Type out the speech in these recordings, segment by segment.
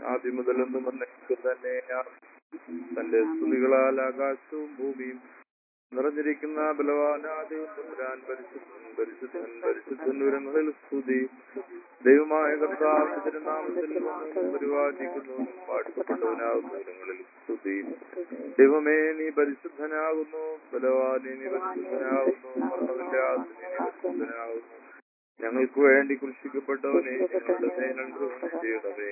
ആദ്യം മുതലൊന്നും എന്നേക്കും തന്നെ തന്റെ സ്തുതികളാൽ ആകാശവും ഭൂമിയും നിറഞ്ഞിരിക്കുന്ന ബലവാനാദിവൻ തമ്പുരാൻ പരിശുദ്ധൻ പരിശുദ്ധൻ പരിശുദ്ധൻ ഉരങ്ങളിൽ സ്തുതി ദൈവമായ കർത്താവിന്റെ തിരുനാമത്തിൽ വന്നവനും പരിപാലിക്കുന്നവനും പാടുപെട്ടവനാകുന്ന ഉരങ്ങളിൽ സ്തുതി ദൈവമേ നീ പരിശുദ്ധനാകുന്നു ബലവാനെ നീ പരിശുദ്ധനാകുന്നു മരണമില്ലാത്ത നീ പരിശുദ്ധനാകുന്നു ഞങ്ങൾക്ക് വേണ്ടി കൃഷിക്കപ്പെട്ടവനെ ഞങ്ങളുടെ മേലനുഗ്രഹം ചെയ്യണമേ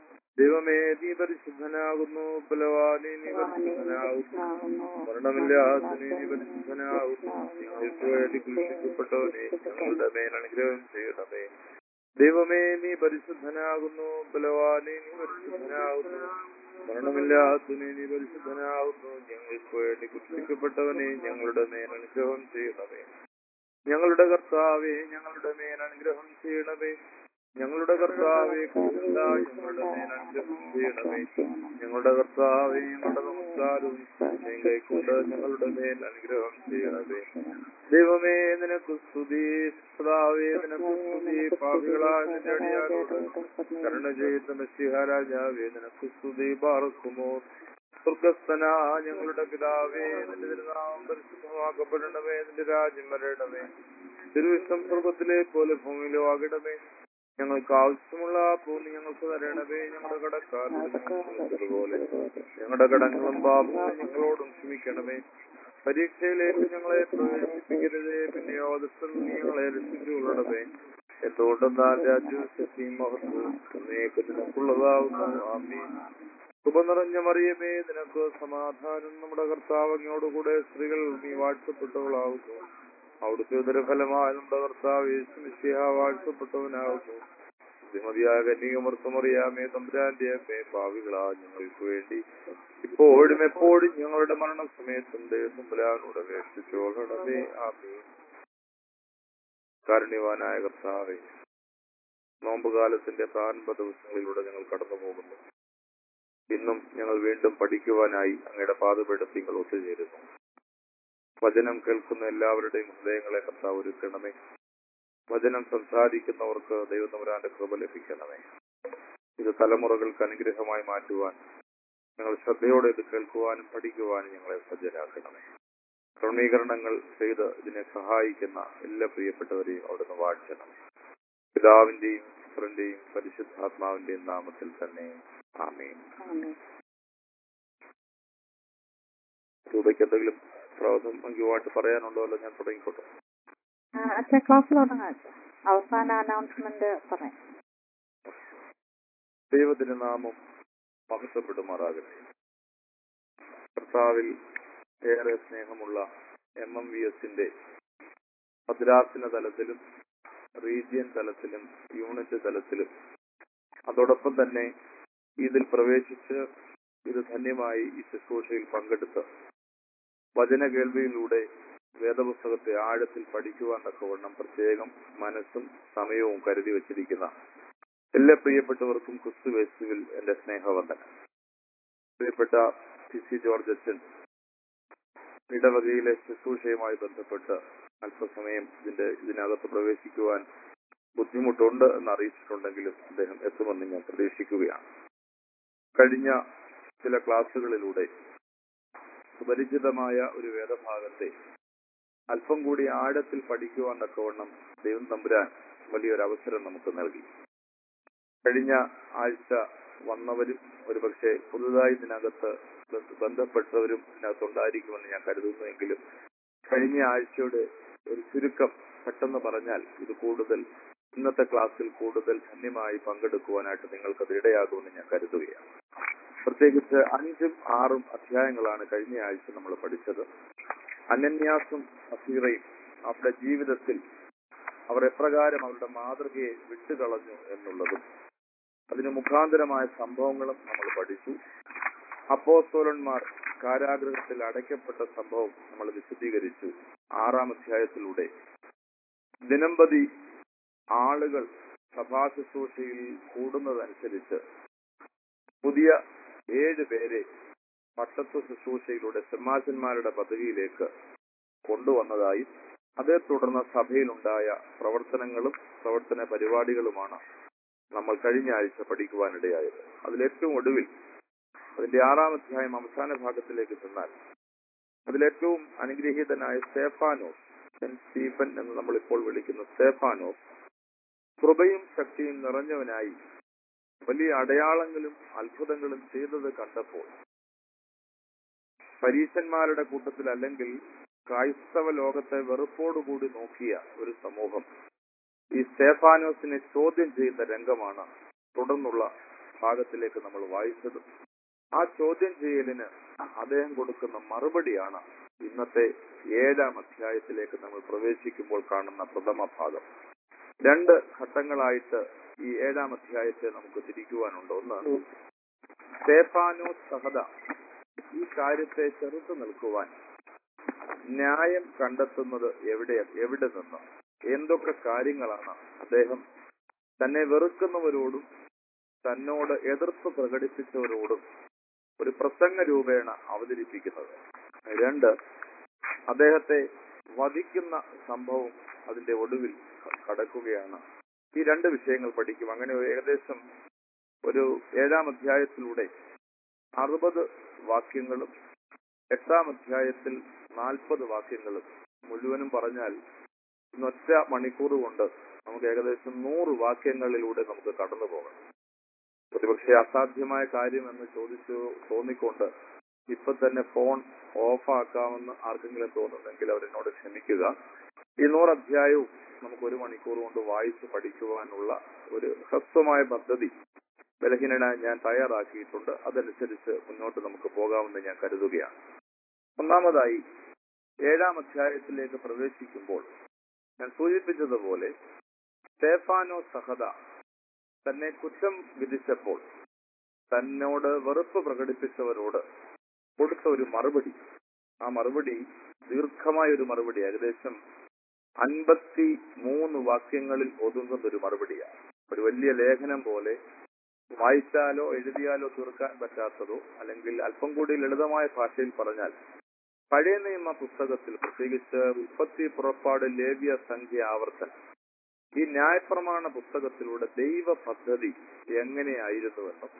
ദൈവമേ നീ പരിശുദ്ധനാകുന്നു ബലവാനെ നീ പരിശുദ്ധനാകുന്നു മരണമില്ലാത്ത നീ പരിശുദ്ധനാകുന്നു ഞങ്ങൾക്ക് വേണ്ടി കൃഷിക്കപ്പെട്ടവനെ ഞങ്ങളുടെ മേലനുഗ്രഹം ചെയ്യണമേ ദൈവമേ നീ പരിശുദ്ധനാകുന്നു ബലവാനെ നീ പരിശുദ്ധനാകുന്നു മരണമില്ലാത്ത നീ നീ പരിശുദ്ധനാകുന്നു ഞങ്ങൾക്ക് വേണ്ടി കൃഷിക്കപ്പെട്ടവനെ ഞങ്ങളുടെ മേലനുഗ്രഹം ചെയ്യണമേ ഞങ്ങളുടെ കർത്താവെ ഞങ്ങളുടെ മേൽ അനുഗ്രഹം ചെയ്യണമേ ഞങ്ങളുടെ കർത്താവെ കരുണ ഞങ്ങളുടെ മേൽ അനുഗ്രഹം ചെയ്യണമേ ഞങ്ങളുടെ കർത്താവെ ഞങ്ങളുടെ നമസ്കാരവും നിന്നെ കൈക്കൊണ്ട് ഞങ്ങളുടെ മേൽ അനുഗ്രഹം ചെയ്യണമേ ദൈവമേ നിനക്ക് സ്തുതി കർത്താവേ നിനക്ക് സ്തുതി പാപികളായ നിന്റെ അടിയാരോട് കരുണ ചെയ്യുന്ന മെസ്സിഹാരാജാവേ നിനക്ക് സ്തുതി പാർക്കുമോ സ്വർഗസ്ഥന ഞങ്ങളുടെ പിതാവേ നിന്റെ തിരുനാമം പരിശുദ്ധമാക്കപ്പെടണമേ നിന്റെ രാജ്യം വരണമേ തിരുവിഷ്ടം സ്വർഗത്തിലെ പോലെ ഭൂമിയിലോ ആകണമേ ഞങ്ങൾക്ക് ആവശ്യമുള്ള ഭൂമി ഞങ്ങൾക്ക് തരണമേ ഞങ്ങളുടെ കടക്കാരുടെ പോലെ ഞങ്ങളുടെ കടങ്ങളും പാപങ്ങളും ഞങ്ങളോടും ക്ഷമിക്കണമേ പരീക്ഷയിലേക്ക് ഞങ്ങളെ പ്രവേശിപ്പിക്കരുതേ പിന്നെയോ ദുഷ്ടൻ ഞങ്ങളെ രക്ഷിച്ചുകൊള്ളണമേ എന്തുകൊണ്ടെന്നാൽ രാജ്യവും ശക്തിയും മഹത്വവും നിനക്കുള്ളതാവുന്നു ആമീൻ കൃപ നിറഞ്ഞ മറിയമേ നിനക്ക് സമാധാനം നമ്മുടെ കർത്താവ് അങ്ങയോടുകൂടെ സ്ത്രീകൾ നീ വാഴ്ത്തപ്പെട്ടവളാവുന്നു അവിടുത്തെ ഉദരഫലമായ നമ്മുടെ കർത്താവ് യേശുമിശിഹ വാഴ്ത്തപ്പെട്ടവനാകുന്നു ശ്രീമതിയായ കന്യകമർത്തമറിയാമേ തമ്പുരാന്റെ അമ്മേ ഭാവികളാ ഞങ്ങൾക്ക് വേണ്ടി ഇപ്പോഴും എപ്പോഴും ഞങ്ങളുടെ മരണസമയത്തും തമ്പുരാനോട് അപേക്ഷിച്ചോളണമേ ആമേ കാരുണ്യവാനായ കർത്താവേ നോമ്പുകാലത്തിന്റെ പ്രാരംഭ ദിവസങ്ങളിലൂടെ ഞങ്ങൾ കടന്നു പോകുന്നു ഇന്നും ഞങ്ങൾ വീണ്ടും പഠിക്കുവാനായി അങ്ങയുടെ പാതപീഠത്തിൽ ഒത്തുചേരുന്നു വചനം കേൾക്കുന്ന എല്ലാവരുടെയും ഹൃദയങ്ങളെ കർത്താവ് ഒരുക്കണമേ വചനം സംസാരിക്കുന്നവർക്ക് ദൈവതമരാന്റെ കൃപ ലഭിക്കണമേ ഇത് തലമുറകൾക്ക് അനുഗ്രഹമായി മാറ്റുവാൻ ഞങ്ങൾ ശ്രദ്ധയോടെ ഇത് കേൾക്കുവാനും പഠിക്കുവാനും ഞങ്ങളെ സജ്ജരാക്കണമേ ക്രമീകരണങ്ങൾ ചെയ്ത് ഇതിനെ സഹായിക്കുന്ന എല്ലാ പ്രിയപ്പെട്ടവരെയും അവിടുന്ന് വാഴ്ചണമേ പിതാവിന്റെയും പുത്രന്റെയും പരിശുദ്ധാത്മാവിന്റെയും നാമത്തിൽ തന്നെ ആമേൻ രൂപയ്ക്ക് എന്തെങ്കിലും പ്രാഥമികമായിട്ട് പറയാനുണ്ടോ അല്ല ഞാൻ തുടങ്ങിക്കോട്ടെ അച്ഛാ ക്ലാസ് തുടങ്ങാം അവസാന അനൗൺസ്മെന്റ് പറയാം ദൈവത്തിന്റെ നാമം മഹത്വപ്പെടുമാറാകട്ടെ കർത്താവിൽ ഏറെ സ്നേഹമുള്ള എം എം വി എസിന്റെ ഭദ്രാസന തലത്തിലും റീജിയൻ തലത്തിലും യൂണിറ്റ് തലത്തിലും അതോടൊപ്പം തന്നെ ഇതിൽ പ്രവേശിച്ച് ഇത് ധന്യമായി ഈ ശുശ്രൂഷയിൽ പങ്കെടുത്ത് വചന കേൾവിയിലൂടെ വേദപുസ്തകത്തെ ആഴത്തിൽ പഠിക്കുവാൻ തക്കവണ്ണം പ്രത്യേകം മനസ്സും സമയവും കരുതി വച്ചിരിക്കുന്ന എല്ലാ പ്രിയപ്പെട്ടവർക്കും ക്രിസ്തു യേശുവിൽ എന്റെ സ്നേഹവന്ദനം പ്രിയപ്പെട്ട പി സി ജോർജ് അച്ഛൻ ഇടവകയിലെ ശുശ്രൂഷയുമായി ബന്ധപ്പെട്ട് അല്പസമയം ഇതിന്റെ ഇതിനകത്ത് പ്രവേശിക്കുവാൻ ബുദ്ധിമുട്ടുണ്ട് എന്ന് അറിയിച്ചിട്ടുണ്ടെങ്കിലും അദ്ദേഹം എത്തുമെന്ന് ഞാൻ പ്രതീക്ഷിക്കുകയാണ് കഴിഞ്ഞ ചില ക്ലാസ്സുകളിലൂടെ സുപരിചിതമായ ഒരു വേദഭാഗത്തെ അല്പം കൂടി ആഴത്തിൽ പഠിക്കുവാൻ തക്കവണ്ണം ദൈവം തമ്പുരാൻ വലിയൊരു അവസരം നമുക്ക് നൽകി കഴിഞ്ഞ ആഴ്ച വന്നവരും ഒരുപക്ഷെ പുതുതായി ഇതിനകത്ത് ബന്ധപ്പെട്ടവരും ഇതിനകത്തുണ്ടായിരിക്കുമെന്ന് ഞാൻ കരുതുന്നുവെങ്കിലും കഴിഞ്ഞ ആഴ്ചയുടെ ഒരു ചുരുക്കം പെട്ടെന്ന് പറഞ്ഞാൽ ഇത് കൂടുതൽ ഇന്നത്തെ ക്ലാസ്സിൽ കൂടുതൽ ധന്യമായി പങ്കെടുക്കുവാനായിട്ട് നിങ്ങൾക്കത് ഇടയാകുമെന്ന് ഞാൻ കരുതുകയാണ് പ്രത്യേകിച്ച് അഞ്ചും ആറും അധ്യായങ്ങളാണ് കഴിഞ്ഞ ആഴ്ച നമ്മൾ പഠിച്ചത് അനന്യാസും അസീറയും അവരുടെ ജീവിതത്തിൽ അവർ എപ്രകാരം അവരുടെ മാതൃകയെ വിട്ടുകളഞ്ഞു എന്നുള്ളതും അതിന് മുഖാന്തരമായ സംഭവങ്ങളും നമ്മൾ പഠിച്ചു അപ്പോസ്തോലന്മാർ കാരാഗ്രഹത്തിൽ അടയ്ക്കപ്പെട്ട സംഭവം നമ്മൾ വിശദീകരിച്ചു ആറാം അധ്യായത്തിലൂടെ ദിനംപതി ആളുകൾ സഭാ ശുശ്രൂഷയിൽ കൂടുന്നതനുസരിച്ച് പുതിയ ഏഴ് പേരെ പട്ടത്വ ശുശ്രൂഷയിലൂടെ സിംഹാസന്മാരുടെ പദവിയിലേക്ക് കൊണ്ടുവന്നതായും അതേ തുടർന്ന് സഭയിലുണ്ടായ പ്രവർത്തനങ്ങളും പ്രവർത്തന പരിപാടികളുമാണ് നമ്മൾ കഴിഞ്ഞ ആഴ്ച പഠിക്കുവാനിടയായത് അതിലേറ്റവും ഒടുവിൽ അതിന്റെ ആറാം അധ്യായം അവസാന ഭാഗത്തിലേക്ക് ചെന്നാൽ അതിലേറ്റവും അനുഗ്രഹീതനായ സ്തേഫാനോസ് സെന്റ് സ്റ്റീഫൻ എന്ന് നമ്മൾ ഇപ്പോൾ വിളിക്കുന്ന സ്തേഫാനോസ് കൃപയും ശക്തിയും നിറഞ്ഞവനായി വലിയ അടയാളങ്ങളും അത്ഭുതങ്ങളും ചെയ്തത് കണ്ടപ്പോൾ പരീശന്മാരുടെ കൂട്ടത്തിൽ അല്ലെങ്കിൽ ക്രൈസ്തവ ലോകത്തെ വെറുപ്പോടുകൂടി നോക്കിയ ഒരു സമൂഹം ഈ സ്തേഫാനോസിനെ ചോദ്യം ചെയ്യുന്ന രംഗമാണ് തുടർന്നുള്ള ഭാഗത്തിലേക്ക് നമ്മൾ വായിച്ചത് ആ ചോദ്യം ചെയ്യലിന് അദ്ദേഹം കൊടുക്കുന്ന മറുപടിയാണ് ഇന്നത്തെ ഏഴാം അധ്യായത്തിലേക്ക് നമ്മൾ പ്രവേശിക്കുമ്പോൾ കാണുന്ന പ്രഥമ ഭാഗം രണ്ട് ഘട്ടങ്ങളായിട്ട് ഈ ഏഴാം അധ്യായത്തെ നമുക്ക് തിരിക്കുവാനുണ്ട് ഒന്ന് സ്തേഫാനോസ് സഹത ഈ കാര്യത്തെ ചെറുത്തു നിൽക്കുവാൻ ന്യായം കണ്ടെത്തുന്നത് എവിടെ എവിടെ നിന്ന് എന്തൊക്കെ കാര്യങ്ങളാണ് അദ്ദേഹം തന്നെ വെറുക്കുന്നവരോടും തന്നോട് എതിർപ്പ് പ്രകടിപ്പിച്ചവരോടും ഒരു പ്രസംഗ രൂപേണ അവതരിപ്പിക്കുന്നത് രണ്ട് അദ്ദേഹത്തെ വധിക്കുന്ന സംഭവം അതിന്റെ ഒടുവിൽ കടക്കുകയാണ് ഈ രണ്ട് വിഷയങ്ങൾ പഠിക്കും അങ്ങനെ ഏകദേശം ഒരു ഏഴാം അധ്യായത്തിലൂടെ അറുപത് വാക്യങ്ങളും എട്ടാം അധ്യായത്തിൽ നാൽപ്പത് വാക്യങ്ങളും മുഴുവനും പറഞ്ഞാൽ ഇന്നൊറ്റ മണിക്കൂർ കൊണ്ട് നമുക്ക് ഏകദേശം നൂറ് വാക്യങ്ങളിലൂടെ നമുക്ക് കടന്നു പോകണം ഒരുപക്ഷെ അസാധ്യമായ കാര്യം എന്ന് ചോദിച്ചു തോന്നിക്കൊണ്ട് ഇപ്പൊ തന്നെ ഫോൺ ഓഫ് ആക്കാമെന്ന് ആർക്കെങ്കിലും തോന്നുന്നെങ്കിൽ അവരെന്നോട് ക്ഷമിക്കുക ഈ നൂറ് അധ്യായവും നമുക്ക് ഒരു മണിക്കൂർ കൊണ്ട് വായിച്ച് പഠിക്കുവാനുള്ള ഒരു ഹ്രസ്വമായ പദ്ധതി ബലഹീനനായി ഞാൻ തയ്യാറാക്കിയിട്ടുണ്ട് അതനുസരിച്ച് മുന്നോട്ട് നമുക്ക് പോകാമെന്ന് ഞാൻ കരുതുകയാണ് ഒന്നാമതായി ഏഴാം അധ്യായത്തിലേക്ക് പ്രവേശിക്കുമ്പോൾ ഞാൻ സൂചിപ്പിച്ചതുപോലെ സ്റ്റേഫാനോ സഹത തന്നെ കുറ്റം വിധിച്ചപ്പോൾ തന്നോട് വെറുപ്പ് പ്രകടിപ്പിച്ചവരോട് കൊടുത്ത ഒരു മറുപടി ആ മറുപടി ദീർഘമായ ഒരു മറുപടി ഏകദേശം അൻപത്തി മൂന്ന് വാക്യങ്ങളിൽ ഒതുങ്ങുന്ന ഒരു മറുപടിയാണ് ഒരു വലിയ ലേഖനം പോലെ വായിച്ചാലോ എഴുതിയാലോ തീർക്കാൻ പറ്റാത്തതോ അല്ലെങ്കിൽ അല്പം കൂടി ലളിതമായ ഭാഷയിൽ പറഞ്ഞാൽ പഴയ നിയമ പുസ്തകത്തിൽ പ്രത്യേകിച്ച് ഉൽപ്പത്തി പുറപ്പാട് ലേവ്യ സംഖ്യ ആവർത്തനം ഈ ന്യായപ്രമാണ പുസ്തകത്തിലൂടെ ദൈവ പദ്ധതി എങ്ങനെയായിരുന്നുവെന്നും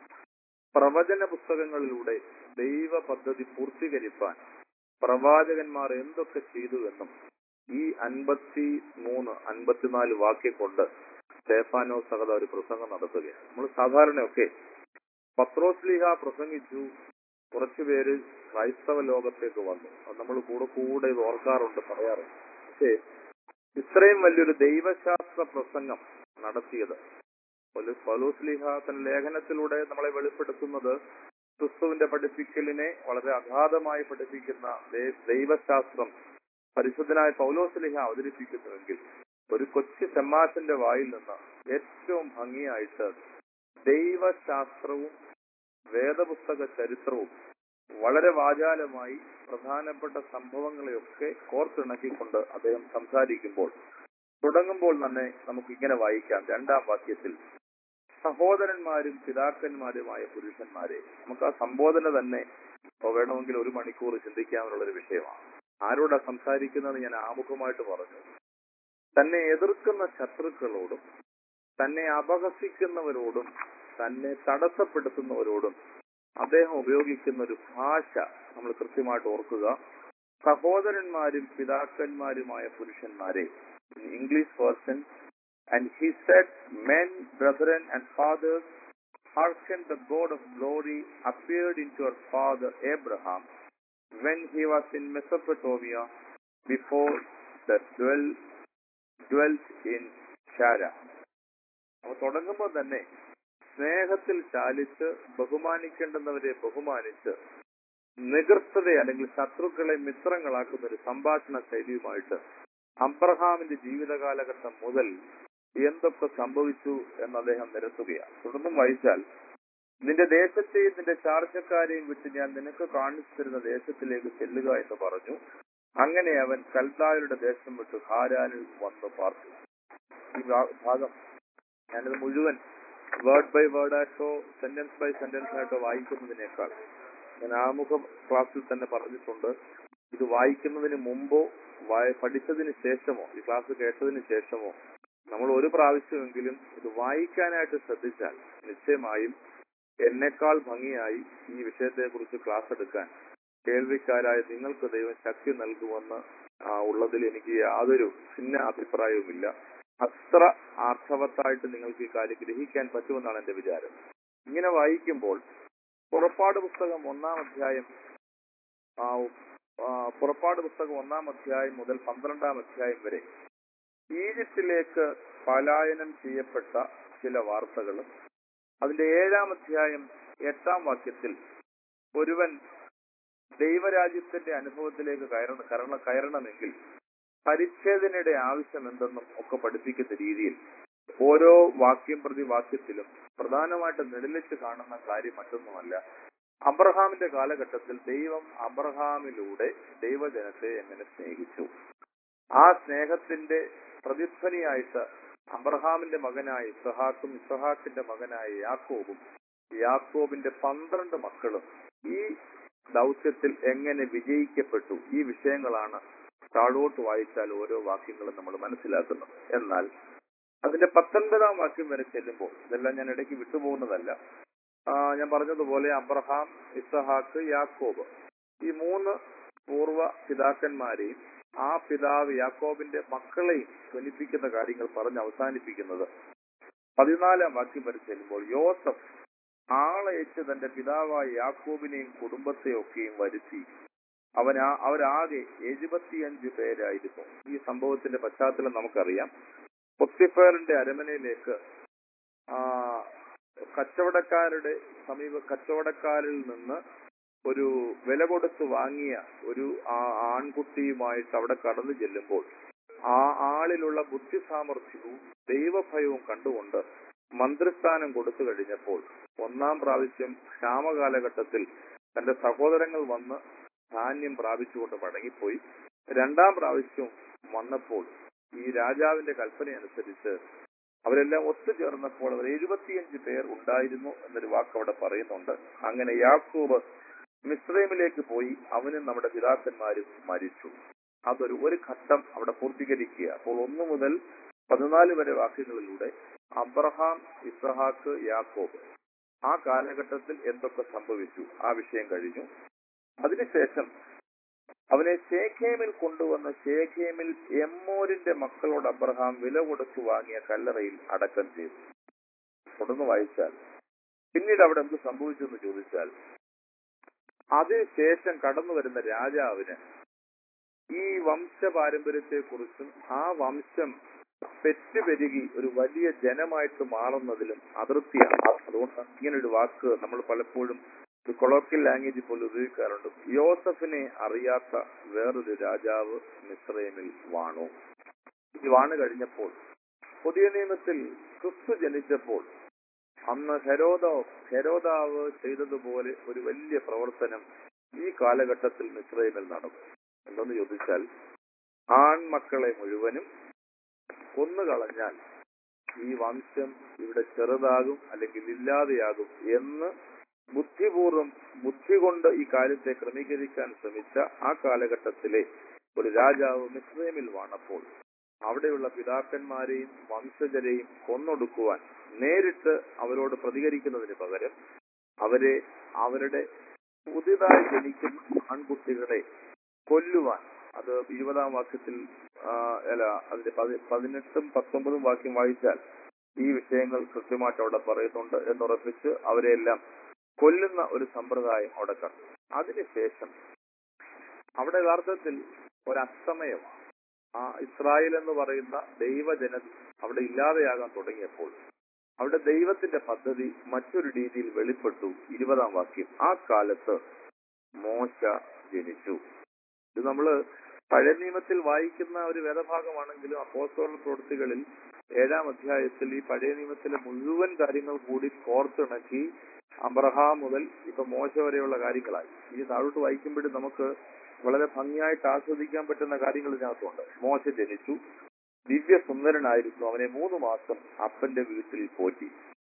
പ്രവചന പുസ്തകങ്ങളിലൂടെ ദൈവ പദ്ധതി പൂർത്തീകരിപ്പാൻ പ്രവാചകന്മാർ എന്തൊക്കെ ചെയ്തുവെന്നും ഈ അൻപത്തി മൂന്ന് അൻപത്തിനാല് വാക്യം കൊണ്ട് സ്റ്റേഫാനോ സഹത ഒരു പ്രസംഗം നടത്തുകയാണ് നമ്മൾ സാധാരണയൊക്കെ പത്രോസ്ലിഹ പ്രസംഗിച്ചു കുറച്ചുപേര് ക്രൈസ്തവ ലോകത്തേക്ക് വന്നു അത് നമ്മൾ കൂടെ കൂടെ ഇത് ഓർക്കാറുണ്ട് പറയാറുണ്ട് പക്ഷേ ഇത്രയും വലിയൊരു ദൈവശാസ്ത്ര പ്രസംഗം നടത്തിയത് പൗലോസ്ലിഹ തന്റെ ലേഖനത്തിലൂടെ നമ്മളെ വെളിപ്പെടുത്തുന്നത് ക്രിസ്തുവിന്റെ പഠിപ്പിക്കലിനെ വളരെ അഗാധമായി പഠിപ്പിക്കുന്ന ദൈവശാസ്ത്രം പരിശുദ്ധനായ പൗലോസ്ലിഹ അവതരിപ്പിക്കുന്നുവെങ്കിൽ ഒരു കൊച്ചു ചെമ്മാശന്റെ വായിൽ നിന്ന് ഏറ്റവും ഭംഗിയായിട്ട് ദൈവശാസ്ത്രവും വേദപുസ്തക ചരിത്രവും വളരെ വാചാലമായി പ്രധാനപ്പെട്ട സംഭവങ്ങളെയൊക്കെ കോർത്തിണക്കിക്കൊണ്ട് അദ്ദേഹം സംസാരിക്കുമ്പോൾ തുടങ്ങുമ്പോൾ തന്നെ നമുക്ക് ഇങ്ങനെ വായിക്കാം രണ്ടാം വാക്യത്തിൽ സഹോദരന്മാരും പിതാക്കന്മാരുമായ പുരുഷന്മാരെ നമുക്ക് ആ സംബോധന തന്നെ വേണമെങ്കിൽ ഒരു മണിക്കൂർ ചിന്തിക്കാനുള്ള ഒരു വിഷയമാണ് ആരോടാ സംസാരിക്കുന്നത് ഞാൻ ആമുഖമായിട്ട് പറഞ്ഞു തന്നെ എതിർക്കുന്ന ശത്രുക്കളോടും തന്നെ അപഹസിക്കുന്നവരോടും തന്നെ തടസ്സപ്പെടുത്തുന്നവരോടും അദ്ദേഹം ഉപയോഗിക്കുന്ന ഒരു ഭാഷ നമ്മൾ കൃത്യമായിട്ട് ഓർക്കുക സഹോദരന്മാരും പിതാക്കന്മാരുമായ പുരുഷന്മാരെ English version and he said men brethren and fathers hearken the God of glory appeared into your father Abraham when he was in Mesopotamia before the dwell, dwelt in Shara. അപ്പൊ തുടങ്ങുമ്പോൾ തന്നെ സ്നേഹത്തിൽ ചാലിച്ച് ബഹുമാനിക്കേണ്ടുന്നവരെ ബഹുമാനിച്ച് നികൃഷ്ടതയെ അല്ലെങ്കിൽ ശത്രുക്കളെ മിത്രങ്ങളാക്കുന്ന ഒരു സംഭാഷണ ശൈലിയുമായിട്ട് അബ്രഹാമിന്റെ ജീവിത കാലഘട്ടം മുതൽ എന്തൊക്കെ സംഭവിച്ചു എന്ന് അദ്ദേഹം നിരത്തുകയാണ് തുടർന്നും വായിച്ചാൽ നിന്റെ ദേശത്തെയും നിന്റെ ചാർച്ചക്കാരെയും വിട്ട് ഞാൻ നിനക്ക് കാണിച്ചു തരുന്ന ദേശത്തിലേക്ക് ചെല്ലുക എന്ന് പറഞ്ഞു അങ്ങനെ അവൻ കൽദായരുടെ ദേശം വിട്ട് ഹാരാനിൽ വന്ന് പാർത്തു ഈ ഭാഗം ഞാനിത് മുഴുവൻ വേർഡ് ബൈ വേർഡ് ആയിട്ടോ സെന്റൻസ് ബൈ സെന്റൻസ് ആയിട്ടോ വായിക്കുന്നതിനേക്കാൾ ഞാൻ ആമുഖ ക്ലാസ്സിൽ തന്നെ പറഞ്ഞിട്ടുണ്ട് ഇത് വായിക്കുന്നതിന് മുമ്പോ പഠിച്ചതിന് ശേഷമോ ഈ ക്ലാസ് കേട്ടതിന് ശേഷമോ നമ്മൾ ഒരു പ്രാവശ്യമെങ്കിലും ഇത് വായിക്കാനായിട്ട് ശ്രദ്ധിച്ചാൽ നിശ്ചയമായും എന്നെക്കാൾ ഭംഗിയായി ഈ വിഷയത്തെക്കുറിച്ച് ക്ലാസ് എടുക്കാൻ കേൾവിക്കാരായ നിങ്ങൾക്ക് ദൈവം ശക്തി നൽകുമെന്ന് ആ, ഉള്ളതിൽ എനിക്ക് യാതൊരു ഭിന്ന അഭിപ്രായവുമില്ല അത്ര ആർത്തവത്തായിട്ട് നിങ്ങൾക്ക് ഈ കാര്യം ഗ്രഹിക്കാൻ പറ്റുമെന്നാണ് എന്റെ വിചാരം ഇങ്ങനെ വായിക്കുമ്പോൾ പുറപ്പാട് പുസ്തകം ഒന്നാം അധ്യായം ആ, ആ, പുറപ്പാട് പുസ്തകം ഒന്നാം അധ്യായം മുതൽ പന്ത്രണ്ടാം അധ്യായം വരെ ഈജിപ്തിലേക്ക് പലായനം ചെയ്യപ്പെട്ട ചില വാർത്തകളും അതിന്റെ ഏഴാം അധ്യായം എട്ടാം വാക്യത്തിൽ ഒരുവൻ ദൈവരാജ്യത്തിന്റെ അനുഭവത്തിലേക്ക് കയറ കയറ കയറണമെങ്കിൽ പരിച്ഛേദനയുടെ ആവശ്യം എന്തെന്നും ഒക്കെ പഠിപ്പിക്കുന്ന രീതിയിൽ ഓരോ വാക്യം പ്രതി വാക്യത്തിലും പ്രധാനമായിട്ട് നിഴലിച്ച് കാണുന്ന കാര്യം മറ്റൊന്നുമല്ല അബ്രഹാമിന്റെ കാലഘട്ടത്തിൽ ദൈവം അബ്രഹാമിലൂടെ ദൈവജനത്തെ എങ്ങനെ സ്നേഹിച്ചു ആ സ്നേഹത്തിന്റെ പ്രതിധ്വനിയായിട്ട് അബ്രഹാമിന്റെ മകനായ ഇസഹാക്കും ഇസഹാക്കിന്റെ മകനായ യാക്കോബും യാക്കോബിന്റെ പന്ത്രണ്ട് മക്കളും ഈ ദൗത്യത്തിൽ എങ്ങനെ വിജയിക്കപ്പെട്ടു ഈ വിഷയങ്ങളാണ് താഴോട്ട് വായിച്ചാൽ ഓരോ വാക്യങ്ങളും നമ്മൾ മനസ്സിലാക്കുന്നത് എന്നാൽ അതിന്റെ പത്തൊൻപതാം വാക്യം വരെ ചെല്ലുമ്പോൾ ഇതെല്ലാം ഞാൻ ഇടയ്ക്ക് വിട്ടുപോകുന്നതല്ല ആ, ഞാൻ പറഞ്ഞതുപോലെ അബ്രഹാം ഇസഹാക്ക് യാക്കോബ് ഈ മൂന്ന് പൂർവ്വ പിതാക്കന്മാരെയും ആ പിതാവ് യാക്കോബിന്റെ മക്കളെയും ധ്വനിപ്പിക്കുന്ന കാര്യങ്ങൾ പറഞ്ഞ് അവസാനിപ്പിക്കുന്നത് പതിനാലാം വാക്യം വരെ ചെല്ലുമ്പോൾ യോസഫ് ആളയച്ച് തന്റെ പിതാവായ യാക്കോബിനെയും കുടുംബത്തെയൊക്കെയും വരുത്തി അവൻ ആ- അവരാകെ എഴുപത്തിയഞ്ച് പേരായിരുന്നു ഈ സംഭവത്തിന്റെ പശ്ചാത്തലം നമുക്കറിയാം പൊത്തിഫേറിന്റെ അരമനയിലേക്ക് ആ, കച്ചവടക്കാരുടെ സമീപ കച്ചവടക്കാരിൽ നിന്ന് ഒരു വില കൊടുത്ത് വാങ്ങിയ ഒരു ആ- ആൺകുട്ടിയുമായിട്ട് അവിടെ കടന്നു ചെല്ലുമ്പോൾ ആ ആളിലുള്ള ബുദ്ധി സാമർഥ്യവും ദൈവഭയവും കണ്ടുകൊണ്ട് മന്ത്രിസ്ഥാനം കൊടുത്തു കഴിഞ്ഞപ്പോൾ ഒന്നാം പ്രാവശ്യം ക്ഷാമകാലഘട്ടത്തിൽ തന്റെ സഹോദരങ്ങൾ വന്ന് ധാന്യം പ്രാപിച്ചുകൊണ്ട് മടങ്ങിപ്പോയി രണ്ടാം പ്രാവശ്യം വന്നപ്പോൾ ഈ രാജാവിന്റെ കൽപ്പനയനുസരിച്ച് അവരെല്ലാം ഒത്തുചേർന്നപ്പോൾ അവർ എഴുപത്തിയഞ്ച് പേർ ഉണ്ടായിരുന്നു എന്നൊരു വാക്ക് അവിടെ പറയുന്നുണ്ട് അങ്ങനെ യാക്കൂബ് മിസ്രൈമിലേക്ക് പോയി അവനും നമ്മുടെ പിതാക്കന്മാരും മരിച്ചു അതൊരു ഒരു ഘട്ടം അവിടെ പൂർത്തീകരിക്കുക അപ്പോൾ ഒന്നു മുതൽ പതിനാല് വരെ വാക്യങ്ങളിലൂടെ അബ്രഹാം ഇസഹാക്ക് യാക്കോബ് ആ കാലഘട്ടത്തിൽ എന്തൊക്കെ സംഭവിച്ചു ആ വിഷയം കഴിഞ്ഞു അതിനുശേഷം അവനെ ഷേഖേമിൽ കൊണ്ടുവന്ന് ഷേഖേമിൽ എമ്മോരിന്റെ മക്കളോട് അബ്രഹാം വില കൊടുത്തു വാങ്ങിയ കല്ലറയിൽ അടക്കം ചെയ്തു തുടർന്ന് വായിച്ചാൽ പിന്നീട് അവിടെ എന്ത് സംഭവിച്ചു എന്ന് ചോദിച്ചാൽ അതിനുശേഷം കടന്നു വരുന്ന രാജാവിന് ഈ വംശ പാരമ്പര്യത്തെ കുറിച്ചും ആ വംശം പെറ്റുപെരുകി ഒരു വലിയ ജനമായിട്ട് മാറുന്നതിലും അതൃപ്തിയാണ് അതുകൊണ്ട് ഇങ്ങനെ ഒരു വാക്ക് നമ്മൾ പലപ്പോഴും ഒരു കൊളോക്കിയൽ ലാംഗ്വേജ് പോലും ഉപയോഗിക്കാറുണ്ട് യോസഫിനെ അറിയാത്ത വേറൊരു രാജാവ് മിസ്രൈമിൽ വാണു ഈ വാണ് കഴിഞ്ഞപ്പോൾ പുതിയ നിയമത്തിൽ ക്രിസ്തു ജനിച്ചപ്പോൾ അന്ന് ഹെരോദോ ഹെരോദാവ് ചെയ്തതുപോലെ ഒരു വലിയ പ്രവർത്തനം ഈ കാലഘട്ടത്തിൽ മിസ്രൈമിൽ നടന്നു എന്തെന്ന് ചോദിച്ചാൽ ആൺമക്കളെ മുഴുവനും കൊന്നുകളഞ്ഞാൽ ഈ വംശം ഇവിടെ ചെറുതാകും അല്ലെങ്കിൽ ഇല്ലാതെയാകും എന്ന് ബുദ്ധിപൂർവം ബുദ്ധി കൊണ്ട് ഈ കാര്യത്തെ ക്രമീകരിക്കാൻ ശ്രമിച്ച ആ കാലഘട്ടത്തിലെ ഒരു രാജാവ് മിസ്രൈമിൽ വാണപ്പോൾ അവിടെയുള്ള പിതാക്കന്മാരെയും വംശജരെയും കൊന്നൊടുക്കുവാൻ നേരിട്ട് അവരോട് പ്രതികരിക്കുന്നതിന് പകരം അവരെ അവരുടെ പുതിയതായി ജനിക്കുന്ന ആൺകുട്ടികളെ കൊല്ലുവാൻ അത് ഇരുപതാം വാക്യത്തിൽ ആ, അല്ല അതിന്റെ പതി- പതിനെട്ടും പത്തൊമ്പതും വാക്യം വായിച്ചാൽ ഈ വിഷയങ്ങൾ കൃത്യമായിട്ട് അവിടെ പറയുന്നുണ്ട് എന്നുറപ്പിച്ച് അവരെല്ലാം കൊല്ലുന്ന ഒരു സമ്പ്രദായം അവിടെ കണ്ടു അതിനുശേഷം അവിടെ യഥാർത്ഥത്തിൽ ഒരു അസ്തമയമാണ് ആ ഇസ്രായേൽ എന്ന് പറയുന്ന ദൈവജന അവിടെ ഇല്ലാതെയാകാൻ തുടങ്ങിയപ്പോൾ അവിടെ ദൈവത്തിന്റെ പദ്ധതി മറ്റൊരു രീതിയിൽ വെളിപ്പെട്ടു ഇരുപതാം വാക്യം ആ കാലത്ത് മോശ ജനിച്ചു ഇത് നമ്മള് പഴയ നിയമത്തിൽ വായിക്കുന്ന ഒരു വേദഭാഗമാണെങ്കിലും അപ്പോസ്തല പ്രവൃത്തികളിൽ ഏഴാം അധ്യായത്തിൽ ഈ പഴയ നിയമത്തിലെ മുഴുവൻ കാര്യങ്ങൾ കൂടി കോർത്തിണക്കി അബ്രഹാം മുതൽ ഇപ്പൊ മോശ വരെയുള്ള കാര്യങ്ങളായി ഈ താഴോട്ട് വായിക്കുമ്പോഴും നമുക്ക് വളരെ ഭംഗിയായിട്ട് ആസ്വദിക്കാൻ പറ്റുന്ന കാര്യങ്ങൾ ഇതിനകത്തുണ്ട് മോശ ജനിച്ചു ദിവ്യ സുന്ദരനായിരുന്നു അവനെ മൂന്ന് മാസം അപ്പന്റെ വീട്ടിൽ പോറ്റി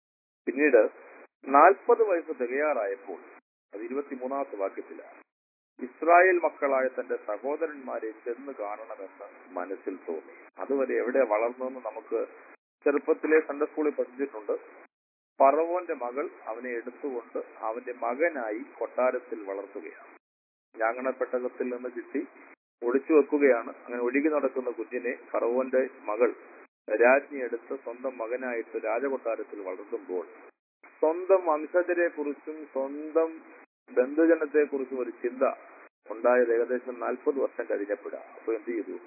പിന്നീട് നാൽപ്പത് വയസ്സ് തികയാറായപ്പോൾ അത് ഇരുപത്തിമൂന്നാമത്തെ വാക്യത്തിലാണ് ഇസ്രായേൽ മക്കളായ തന്റെ സഹോദരന്മാരെ ചെന്ന് കാണണമെന്ന് മനസ്സിൽ തോന്നി അതുവരെ എവിടെ വളർന്നെന്ന് നമുക്ക് ചെറുപ്പത്തിലെ സൺഡേ സ്കൂളിൽ പഠിച്ചിട്ടുണ്ട് പറവോന്റെ മകൾ അവനെ എടുത്തുകൊണ്ട് അവന്റെ മകനായി കൊട്ടാരത്തിൽ വളർത്തുകയാണ് ഞാങ്ങണപ്പെട്ടകത്തിൽ നിന്ന് കിട്ടി ഒളിച്ചു വെക്കുകയാണ് അങ്ങനെ ഒഴുകി നടക്കുന്ന കുഞ്ഞിനെ ഫറവോന്റെ മകൾ രാജ്ഞി എടുത്ത് സ്വന്തം മകനായിട്ട് രാജകൊട്ടാരത്തിൽ വളർത്തുമ്പോൾ സ്വന്തം വംശജരെ കുറിച്ചും സ്വന്തം ബന്ധുജനത്തെ കുറിച്ചും ഒരു ചിന്ത ഉണ്ടായത് ഏകദേശം നാൽപ്പത് വർഷം കഴിഞ്ഞപ്പോഴാണ് അപ്പൊ എന്ത് ചെയ്തു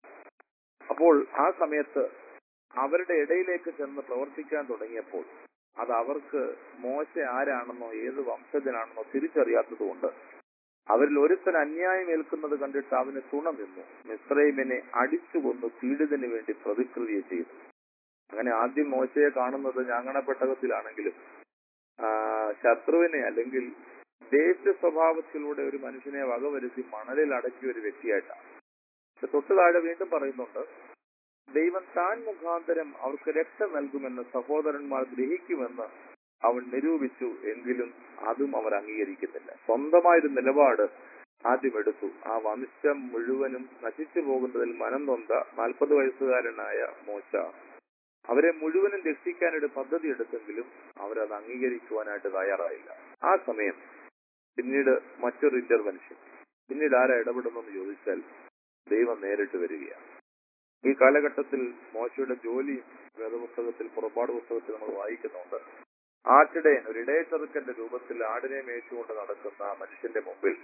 അപ്പോൾ ആ സമയത്ത് അവരുടെ ഇടയിലേക്ക് ചെന്ന് പ്രവർത്തിക്കാൻ തുടങ്ങിയപ്പോൾ അത് അവർക്ക് മോശ ആരാണെന്നോ ഏത് വംശജനാണെന്നോ തിരിച്ചറിയാത്തതുകൊണ്ട് അവരിൽ ഒരുത്തൻ അന്യായം ഏൽക്കുന്നത് കണ്ടിട്ട് അവന് തുണ നിന്നു മിസ്രൈമിനെ അടിച്ചു കൊന്നു പീഡിതന് വേണ്ടി പ്രതിക്രിയ ചെയ്തു അങ്ങനെ ആദ്യം മോശയെ കാണുന്നത് ഞാങ്ങണപ്പെട്ടകത്തിലാണെങ്കിലും ആ, ശത്രുവിനെ അല്ലെങ്കിൽ ദേശ സ്വഭാവത്തിലൂടെ ഒരു മനുഷ്യനെ വകവരുത്തി മണലിൽ അടക്കിയ ഒരു വ്യക്തിയായിട്ടാണ് പക്ഷെ തൊട്ടു താഴെ വീണ്ടും പറയുന്നുണ്ട് ദൈവം താൻ മുഖാന്തരം അവർക്ക് രക്ഷ നൽകുമെന്ന് സഹോദരന്മാർ ഗ്രഹിക്കുമെന്ന് അവൻ നിരൂപിച്ചു എങ്കിലും അതും അവർ അംഗീകരിക്കുന്നില്ല സ്വന്തമായൊരു നിലപാട് ആദ്യം എടുത്തു ആ വംശം മുഴുവനും നശിച്ചു പോകുന്നതിൽ മനം നൊന്ത നാൽപ്പത് വയസ്സുകാരനായ മോശ അവരെ മുഴുവനും രക്ഷിക്കാനൊരു പദ്ധതി എടുത്തെങ്കിലും അവരത് അംഗീകരിക്കുവാനായിട്ട് തയ്യാറായില്ല ആ സമയം പിന്നീട് മറ്റൊരു ഇന്റർവെൻഷൻ പിന്നീട് ആരാ ഇടപെടുന്നെന്ന് ചോദിച്ചാൽ ദൈവം നേരിട്ട് വരികയാണ് ഈ കാലഘട്ടത്തിൽ മോശയുടെ ജോലി വേദപുസ്തകത്തിൽ പുറപ്പാട് പുസ്തകത്തിൽ നമ്മൾ വായിക്കുന്നുണ്ട് ആട്ടിടയൻ ഒരു ഇടയച്ചെറുക്കന്റെ രൂപത്തിൽ ആടിനെ മേയിച്ചുകൊണ്ട് നടക്കുന്ന ആ മനുഷ്യന്റെ മുമ്പിൽ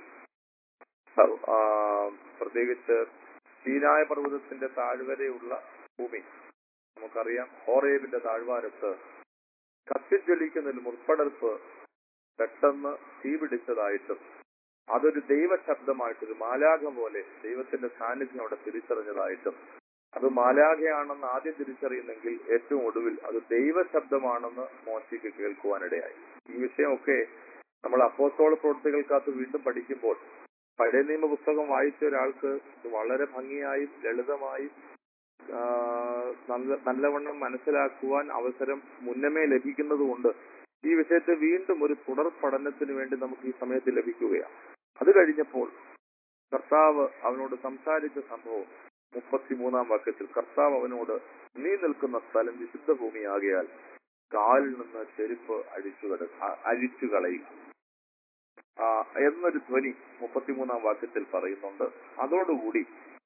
സർ- ആ, പ്രത്യേകിച്ച് സീനായ പർവ്വതത്തിന്റെ താഴ്വരയുള്ള ഭൂമി നമുക്കറിയാം ഹോറേബിന്റെ താഴ്വാരത്ത് കത്തിജ്വലിക്കുന്ന ഒരു മുൾപ്പടർപ്പ് പെട്ടെന്ന് തീ പിടിച്ചതായിട്ടും അതൊരു ദൈവ ശബ്ദമായിട്ട് ഒരു മാലാഖ പോലെ ദൈവത്തിന്റെ സാന്നിധ്യം അവിടെ തിരിച്ചറിഞ്ഞതായിട്ടും അത് മാലാഖയാണെന്ന് ആദ്യം തിരിച്ചറിയുന്നെങ്കിൽ ഏറ്റവും ഒടുവിൽ അത് ദൈവ ശബ്ദമാണെന്ന് മോശയ്ക്ക് കേൾക്കുവാനിടയായി ഈ വിഷയമൊക്കെ നമ്മൾ അപ്പോസ്തോള പ്രവൃത്തികൾക്കകത്ത് വീണ്ടും പഠിക്കുമ്പോൾ പഴയ നിയമ പുസ്തകം വായിച്ച ഒരാൾക്ക് ഇത് വളരെ ഭംഗിയായും ലളിതമായും ആ, നല്ല നല്ലവണ്ണം മനസ്സിലാക്കുവാൻ അവസരം മുന്നമേ ലഭിക്കുന്നതുകൊണ്ട് ഈ വിഷയത്തെ വീണ്ടും ഒരു തുടർ പഠനത്തിന് വേണ്ടി നമുക്ക് ഈ സമയത്ത് ലഭിക്കുകയാണ് അത് കഴിഞ്ഞപ്പോൾ കർത്താവ് അവനോട് സംസാരിച്ച സംഭവം മുപ്പത്തിമൂന്നാം വാക്യത്തിൽ കർത്താവ് അവനോട് നീ നിൽക്കുന്ന സ്ഥലം വിശുദ്ധ ഭൂമിയാകിയാൽ കാലിൽ നിന്ന് ചെരുപ്പ് അഴിച്ചു കട- അ- അഴിച്ചു കളയുക ആ, എന്നൊരു ധ്വനി മുപ്പത്തിമൂന്നാം വാക്യത്തിൽ പറയുന്നുണ്ട് അതോടുകൂടി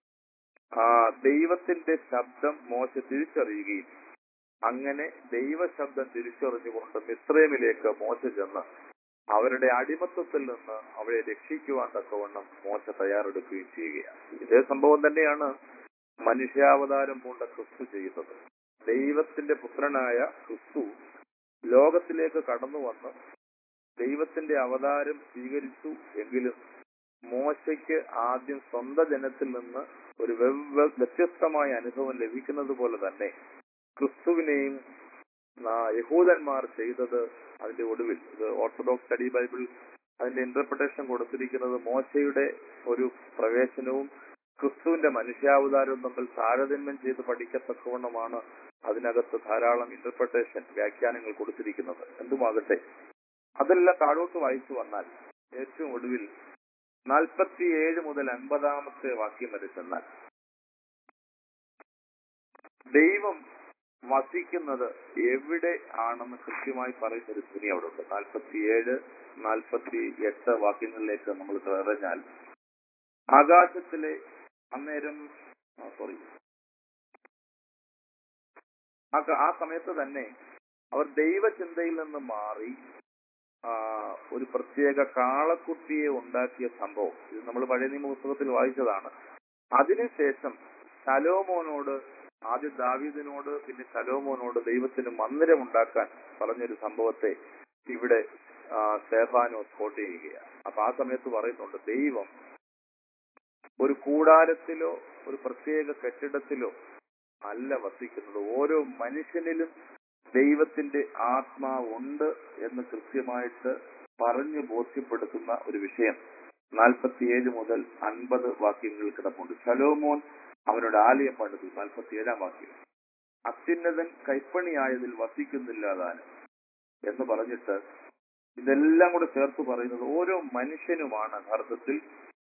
ആ ദൈവത്തിന്റെ ശബ്ദം മോശ തിരിച്ചറിയുകയും അങ്ങനെ ദൈവശബ്ദം തിരിച്ചറിഞ്ഞുകൊണ്ട് മിശ്രമിലേക്ക് മോശ ചെന്ന് അവരുടെ അടിമത്വത്തിൽ നിന്ന് അവരെ രക്ഷിക്കുവാൻ തക്കവണ്ണം മോശ തയ്യാറെടുക്കുകയും ചെയ്യുകയാണ് ഇതേ സംഭവം തന്നെയാണ് മനുഷ്യാവതാരം പൂണ്ട ക്രിസ്തു ചെയ്യുന്നത് ദൈവത്തിന്റെ പുത്രനായ ക്രിസ്തു ലോകത്തിലേക്ക് കടന്നു വന്ന് ദൈവത്തിന്റെ അവതാരം സ്വീകരിച്ചു എങ്കിലും മോശയ്ക്ക് ആദ്യം സ്വന്തം ജനത്തിൽ നിന്ന് ഒരു വെവ്വ- വ്യത്യസ്തമായ അനുഭവം ലഭിക്കുന്നത് പോലെ തന്നെ ക്രിസ്തുവിനെയും ആ, യഹൂദന്മാർ ചെയ്തത് അതിന്റെ ഒടുവിൽ ഇത് ഓർത്തഡോക്സ് സ്റ്റഡി ബൈബിൾ അതിന്റെ ഇന്റർപ്രിട്ടേഷൻ കൊടുത്തിരിക്കുന്നത് മോശയുടെ ഒരു പ്രവേശനവും ക്രിസ്തുവിന്റെ മനുഷ്യാവതാരവും തമ്മിൽ താരതമ്യം ചെയ്ത് പഠിക്കത്തക്കവണ്ണമാണ് അതിനകത്ത് ധാരാളം ഇന്റർപ്രിട്ടേഷൻ വ്യാഖ്യാനങ്ങൾ കൊടുത്തിരിക്കുന്നത് എന്തുമാകട്ടെ അതെല്ലാം താഴോട്ട് വായിച്ചു വന്നാൽ ഏറ്റവും ഒടുവിൽ നാൽപ്പത്തിയേഴ് മുതൽ അൻപതാമത്തെ വാക്യം വരെ ചെന്നാൽ ദൈവം വസിക്കുന്നത് എവിടെ ആണെന്ന് കൃത്യമായി പറയുന്ന ഒരു ധ്വനി അവിടെ ഉണ്ട് നാൽപ്പത്തിയേഴ് നാൽപ്പത്തി എട്ട് വാക്യങ്ങളിലേക്ക് നമ്മൾ കയറിഞ്ഞാൽ ആകാശത്തിലെ അന്നേരം സോറി ആ ക- ആ സമയത്ത് തന്നെ അവർ ദൈവചിന്തയിൽ നിന്ന് മാറി ആ, ഒരു പ്രത്യേക കാളക്കുട്ടിയെ ഉണ്ടാക്കിയ സംഭവം ഇത് നമ്മൾ പഴയ നിയമ പുസ്തകത്തിൽ വായിച്ചതാണ് അതിനുശേഷം ശലോമോനോട് ആദ്യം ദാവീദിനോട് പിന്നെ ശലോമോനോട് ദൈവത്തിന് മന്ദിരം ഉണ്ടാക്കാൻ പറഞ്ഞൊരു സംഭവത്തെ ഇവിടെ ആ, സ്തേഫാനോസ് കോട്ട് ചെയ്യുകയാണ് അപ്പൊ ആ സമയത്ത് പറയുന്നുണ്ട് ദൈവം ഒരു കൂടാരത്തിലോ ഒരു പ്രത്യേക കെട്ടിടത്തിലോ അല്ല വസിക്കുന്നത് ഓരോ മനുഷ്യനിലും ദൈവത്തിന്റെ ആത്മാവുണ്ട് എന്ന് കൃത്യമായിട്ട് പറഞ്ഞു ബോധ്യപ്പെടുത്തുന്ന ഒരു വിഷയം നാൽപ്പത്തിയേഴ് മുതൽ അൻപത് വാക്യങ്ങൾ കിടപ്പുണ്ട് ശലോമോൻ അവനോട് ആലയം പണിതു നാൽപ്പത്തിയേഴാം വാക്യം അത്യുന്നതൻ കൈപ്പണിയായതിൽ വസിക്കുന്നില്ല താനും എന്ന് പറഞ്ഞിട്ട് ഇതെല്ലാം കൂടെ ചേർത്ത് പറയുന്നത് ഓരോ മനുഷ്യനുമാണ് യഥാർത്ഥത്തിൽ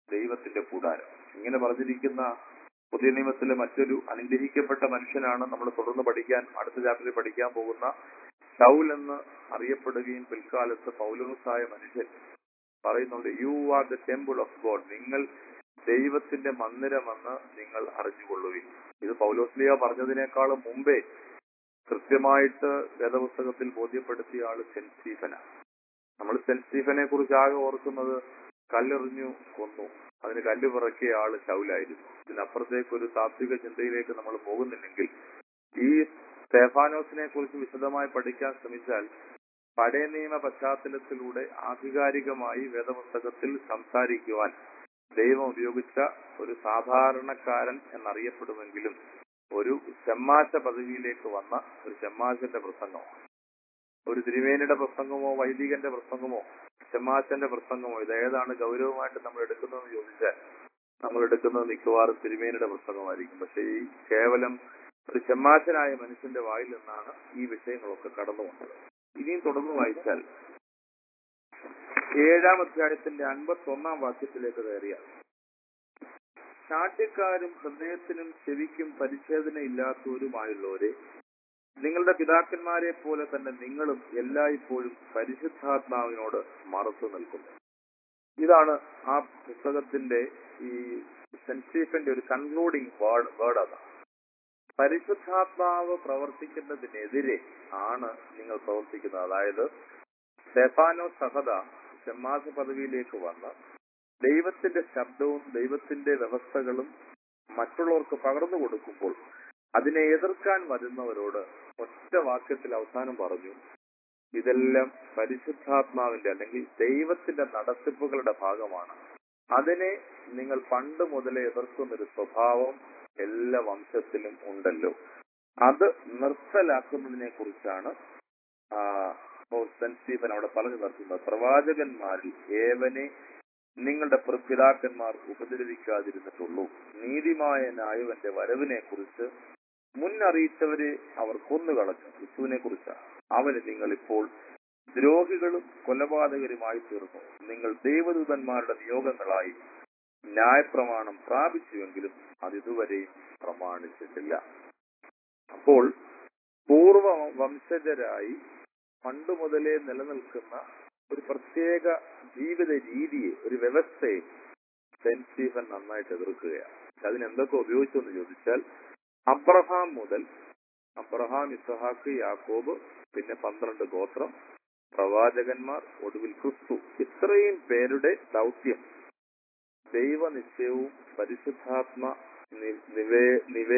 ദൈവത്തിന്റെ കൂടാരം ഇങ്ങനെ പറഞ്ഞിരിക്കുന്ന പുതിയ നിയമത്തിലെ മറ്റൊരു അനുഗ്രഹിക്കപ്പെട്ട മനുഷ്യനാണ് നമ്മൾ തുടർന്ന് പഠിക്കാൻ അടുത്ത ചാപ്റ്ററിൽ പഠിക്കാൻ പോകുന്ന ഷൗൽ എന്ന് അറിയപ്പെടുകയും പിൽക്കാലത്ത് പൗലോസായ മനുഷ്യൻ പറയുന്നുണ്ട് you are the temple of God നിങ്ങൾ ദൈവത്തിന്റെ മന്ദിരമെന്ന് നിങ്ങൾ അറിഞ്ഞുകൊള്ളുകയും ഇത് പൗലോസ്ലിയ പറഞ്ഞതിനേക്കാളും മുമ്പേ കൃത്യമായിട്ട് വേദപുസ്തകത്തിൽ ബോധ്യപ്പെടുത്തിയ ആള് സെന്റ് സ്റ്റീഫനാണ് നമ്മൾ സെന്റ് സ്റ്റീഫനെ കുറിച്ച് ആകെ ഓർക്കുന്നത് കല്ലെറിഞ്ഞു കൊന്നു അതിന് കല്ല് പിറക്കിയ ആള് ശൗലായിരുന്നു ഇതിനപ്പുറത്തേക്ക് ഒരു താത്വിക ചിന്തയിലേക്ക് നമ്മൾ പോകുന്നില്ലെങ്കിൽ ഈ സ്തേഫാനോസിനെ കുറിച്ച് വിശദമായി പഠിക്കാൻ ശ്രമിച്ചാൽ പഴയ നിയമ പശ്ചാത്തലത്തിലൂടെ ആധികാരികമായി വേദപുസ്തകത്തിൽ സംസാരിക്കുവാൻ ദൈവം ഉപയോഗിച്ച ഒരു സാധാരണക്കാരൻ എന്നറിയപ്പെടുമെങ്കിലും ഒരു ചെമ്മാശ പദവിയിലേക്ക് വന്ന ഒരു ചെമ്മാശന്റെ പ്രസംഗമാണ് ഒരു തിരുവേനിയുടെ പ്രസംഗമോ വൈദികന്റെ പ്രസംഗമോ ചെമ്മാശന്റെ പ്രസംഗമോ ഇത് ഏതാണ് ഗൗരവമായിട്ട് നമ്മൾ എടുക്കുന്നതെന്ന് ചോദിച്ചാൽ നമ്മൾ എടുക്കുന്നത് മിക്കവാറും തിരുവേനിയുടെ പ്രസംഗമായിരിക്കും പക്ഷെ ഈ കേവലം ഒരു ചെമ്മാശനായ മനുഷ്യന്റെ വായിൽ നിന്നാണ് ഈ വിഷയങ്ങളൊക്കെ കടന്നു വന്നത് ഇനിയും തുടർന്ന് വായിച്ചാൽ ഏഴാം അധ്യായത്തിന്റെ അൻപത്തി ഒന്നാം വാക്യത്തിലേക്ക് കയറിയ നാട്യക്കാരും ഹൃദയത്തിനും ചെവിക്കും പരിച്ഛേദന ഇല്ലാത്തവരുമായുള്ളവരെ നിങ്ങളുടെ പിതാക്കന്മാരെ പോലെ തന്നെ നിങ്ങളും എല്ലായ്പ്പോഴും പരിശുദ്ധാത്മാവിനോട് മറച്ചു നിൽക്കുന്നു ഇതാണ് ആ പുസ്തകത്തിന്റെ ഈ സെന്റ് സ്റ്റീഫന്റെ ഒരു കൺക്ലൂഡിംഗ് വേർഡ് വേർഡ് അതാണ് പരിശുദ്ധാത്മാവ് പ്രവർത്തിക്കുന്നതിനെതിരെ ആണ് നിങ്ങൾ പ്രവർത്തിക്കുന്നത് അതായത് സ്റ്റെഫാനോ സഹദ ഷമ്മാസ പദവിയിലേക്ക് വന്ന് ദൈവത്തിന്റെ ശബ്ദവും ദൈവത്തിന്റെ വ്യവസ്ഥകളും മറ്റുള്ളവർക്ക് പകർന്നു കൊടുക്കുമ്പോൾ അതിനെ എതിർക്കാൻ വരുന്നവരോട് ഒറ്റ വാക്യത്തിൽ അവസാനം പറഞ്ഞു ഇതെല്ലാം പരിശുദ്ധാത്മാവിന്റെ അല്ലെങ്കിൽ ദൈവത്തിന്റെ നടത്തിപ്പുകളുടെ ഭാഗമാണ് അതിനെ നിങ്ങൾ പണ്ട് മുതലേ എതിർക്കുന്നൊരു സ്വഭാവം എല്ലാ വംശത്തിലും ഉണ്ടല്ലോ അത് നിർത്തലാക്കുന്നതിനെ കുറിച്ചാണ് സെന്റ് സ്റ്റീഫൻ അവിടെ പറഞ്ഞു നിർത്തുന്നത് പ്രവാചകന്മാരിൽ ഏവനെ നിങ്ങളുടെ പിതാക്കന്മാർ ഉപദ്രവിക്കാതിരുന്നിട്ടുള്ളൂ നീതിമായ നായവന്റെ വരവിനെ കുറിച്ച് മുന്നറിയിച്ചവരെ അവർ കൊന്നുകളഞ്ഞു ക്രിസ്തുവിനെ കുറിച്ചാണ് അവന് നിങ്ങൾ ഇപ്പോൾ ദ്രോഹികളും കൊലപാതകരുമായി തീർന്നു നിങ്ങൾ ദൈവദൂതന്മാരുടെ നിയോഗങ്ങളായി ന്യായപ്രമാണം പ്രാപിച്ചുവെങ്കിലും അത് ഇതുവരെയും പ്രമാണിച്ചിട്ടില്ല അപ്പോൾ പൂർവ വംശജരായി പണ്ട് മുതലേ നിലനിൽക്കുന്ന ഒരു പ്രത്യേക ജീവിത രീതിയെ ഒരു വ്യവസ്ഥയെ സെന്റ് സ്റ്റീഫൻ നന്നായിട്ട് എതിർക്കുകയാണ് അതിനെന്തൊക്കെ ഉപയോഗിച്ചു എന്ന് ചോദിച്ചാൽ അബ്രഹാം മുതൽ അബ്രഹാം ഇസഹാക്ക് യാക്കോബ് പിന്നെ പന്ത്രണ്ട് ഗോത്രം പ്രവാചകന്മാർ ഒടുവിൽ ക്രിസ്തു ഇത്രയും പേരുടെ ദൗത്യം ദൈവനിശ്ചയവും പരിശുദ്ധാത്മ നിവേ നിവേ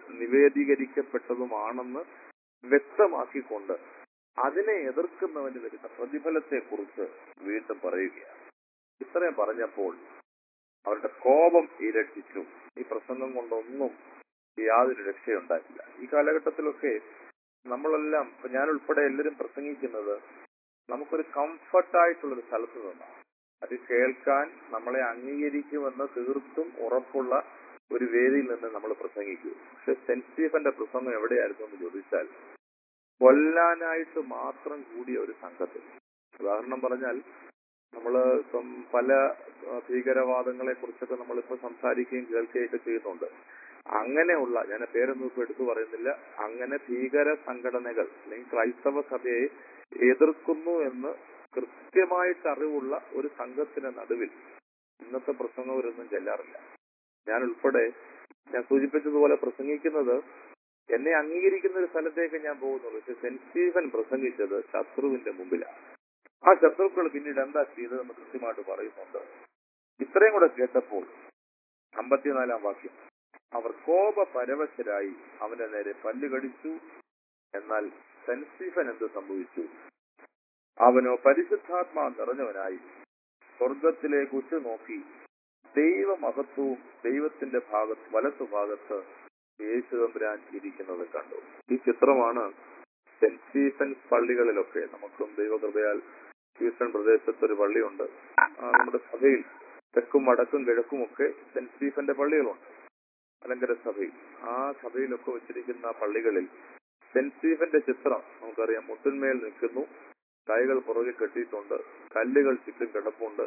നിവേദീകരിക്കപ്പെട്ടതുമാണെന്ന് വ്യക്തമാക്കിക്കൊണ്ട് അതിനെ എതിർക്കുന്നവന് വരുന്ന പ്രതിഫലത്തെ കുറിച്ച് വീണ്ടും പറയുകയാണ് ഇത്രയും പറഞ്ഞപ്പോൾ അവരുടെ കോപം ഇരട്ടിച്ചു ഈ പ്രസംഗം കൊണ്ടൊന്നും യാതൊരു രക്ഷയുണ്ടായില്ല ഈ കാലഘട്ടത്തിലൊക്കെ നമ്മളെല്ലാം ഇപ്പൊ ഞാൻ ഉൾപ്പെടെ എല്ലാവരും പ്രസംഗിക്കുന്നത് നമുക്കൊരു കംഫർട്ടായിട്ടുള്ളൊരു സ്ഥലത്ത് നിന്നാണ് അത് കേൾക്കാൻ നമ്മളെ അംഗീകരിക്കുമെന്ന് തീർത്തും ഉറപ്പുള്ള ഒരു വേദിയിൽ നിന്ന് നമ്മൾ പ്രസംഗിക്കൂ പക്ഷെ സെന്റ് സ്റ്റീഫന്റെ പ്രസംഗം എവിടെയായിരുന്നു എന്ന് ചോദിച്ചാൽ കൊല്ലാനായിട്ട് മാത്രം കൂടിയ ഒരു സംഘത്തിൽ ഉദാഹരണം പറഞ്ഞാൽ നമ്മൾ ഇപ്പം പല ഭീകരവാദങ്ങളെ കുറിച്ചൊക്കെ നമ്മളിപ്പോ സംസാരിക്കുകയും കേൾക്കുകയൊക്കെ ചെയ്യുന്നുണ്ട് അങ്ങനെയുള്ള ഞാൻ പേരൊന്നും ഇപ്പൊ എടുത്തു പറയുന്നില്ല അങ്ങനെ ഭീകര സംഘടനകൾ അല്ലെങ്കിൽ ക്രൈസ്തവ സഭയെ എതിർക്കുന്നു എന്ന് കൃത്യമായിട്ട് അറിവുള്ള ഒരു സംഘത്തിന്റെ നടുവിൽ ഇന്നത്തെ പ്രസംഗവരൊന്നും ചെല്ലാറില്ല ഞാൻ ഉൾപ്പെടെ ഞാൻ സൂചിപ്പിച്ചതുപോലെ പ്രസംഗിക്കുന്നത് എന്നെ അംഗീകരിക്കുന്ന ഒരു സ്ഥലത്തേക്ക് ഞാൻ പോകുന്നുള്ളൂ പക്ഷെ സെന്റ് സ്റ്റീഫൻ പ്രസംഗിച്ചത് ശത്രുവിന്റെ മുമ്പിലാണ് ആ ശത്രുക്കൾ പിന്നീട് എന്താ ചെയ്തതെന്ന് കൃത്യമായിട്ട് പറയുന്നുണ്ട് ഇത്രയും കൂടെ കേട്ടപ്പോൾ അമ്പത്തിനാലാം വാക്യം അവർ കോപ പരവശരായി അവന്റെ നേരെ പല്ല് കടിച്ചു എന്നാൽ സെന്റ് സ്റ്റീഫൻ എന്ത് സംഭവിച്ചു അവനോ പരിശുദ്ധാത്മാ നിറഞ്ഞവനായി സ്വർഗത്തിലേക്ക് ഉറ്റുനോക്കി ദൈവമഹത്വവും ദൈവത്തിന്റെ ഭാഗത്ത് വലത്തു ഭാഗത്ത് യേശു തമ്പുരാൻ ഇരിക്കുന്നത് കണ്ടു ഈ ചിത്രമാണ് സെന്റ് സ്റ്റീഫൻസ് പള്ളികളിലൊക്കെ നമുക്കും ദൈവകൃപയാൽ ഹ്യൂസ്റ്റൺ പ്രദേശത്ത് ഒരു പള്ളിയുണ്ട് ആ, നമ്മുടെ സഭയിൽ തെക്കും വടക്കും കിഴക്കും ഒക്കെ സെന്റ് സ്റ്റീഫന്റെ പള്ളികളുണ്ട് അലങ്കര സഭയിൽ ആ സഭയിലൊക്കെ വെച്ചിരിക്കുന്ന പള്ളികളിൽ സെന്റ് സ്റ്റീഫന്റെ ചിത്രം നമുക്കറിയാം മുട്ടിന്മേൽ നിൽക്കുന്നു കൈകൾ പുറകെ കെട്ടിയിട്ടുണ്ട് കല്ലുകൾ ചുറ്റും കിടപ്പുണ്ട്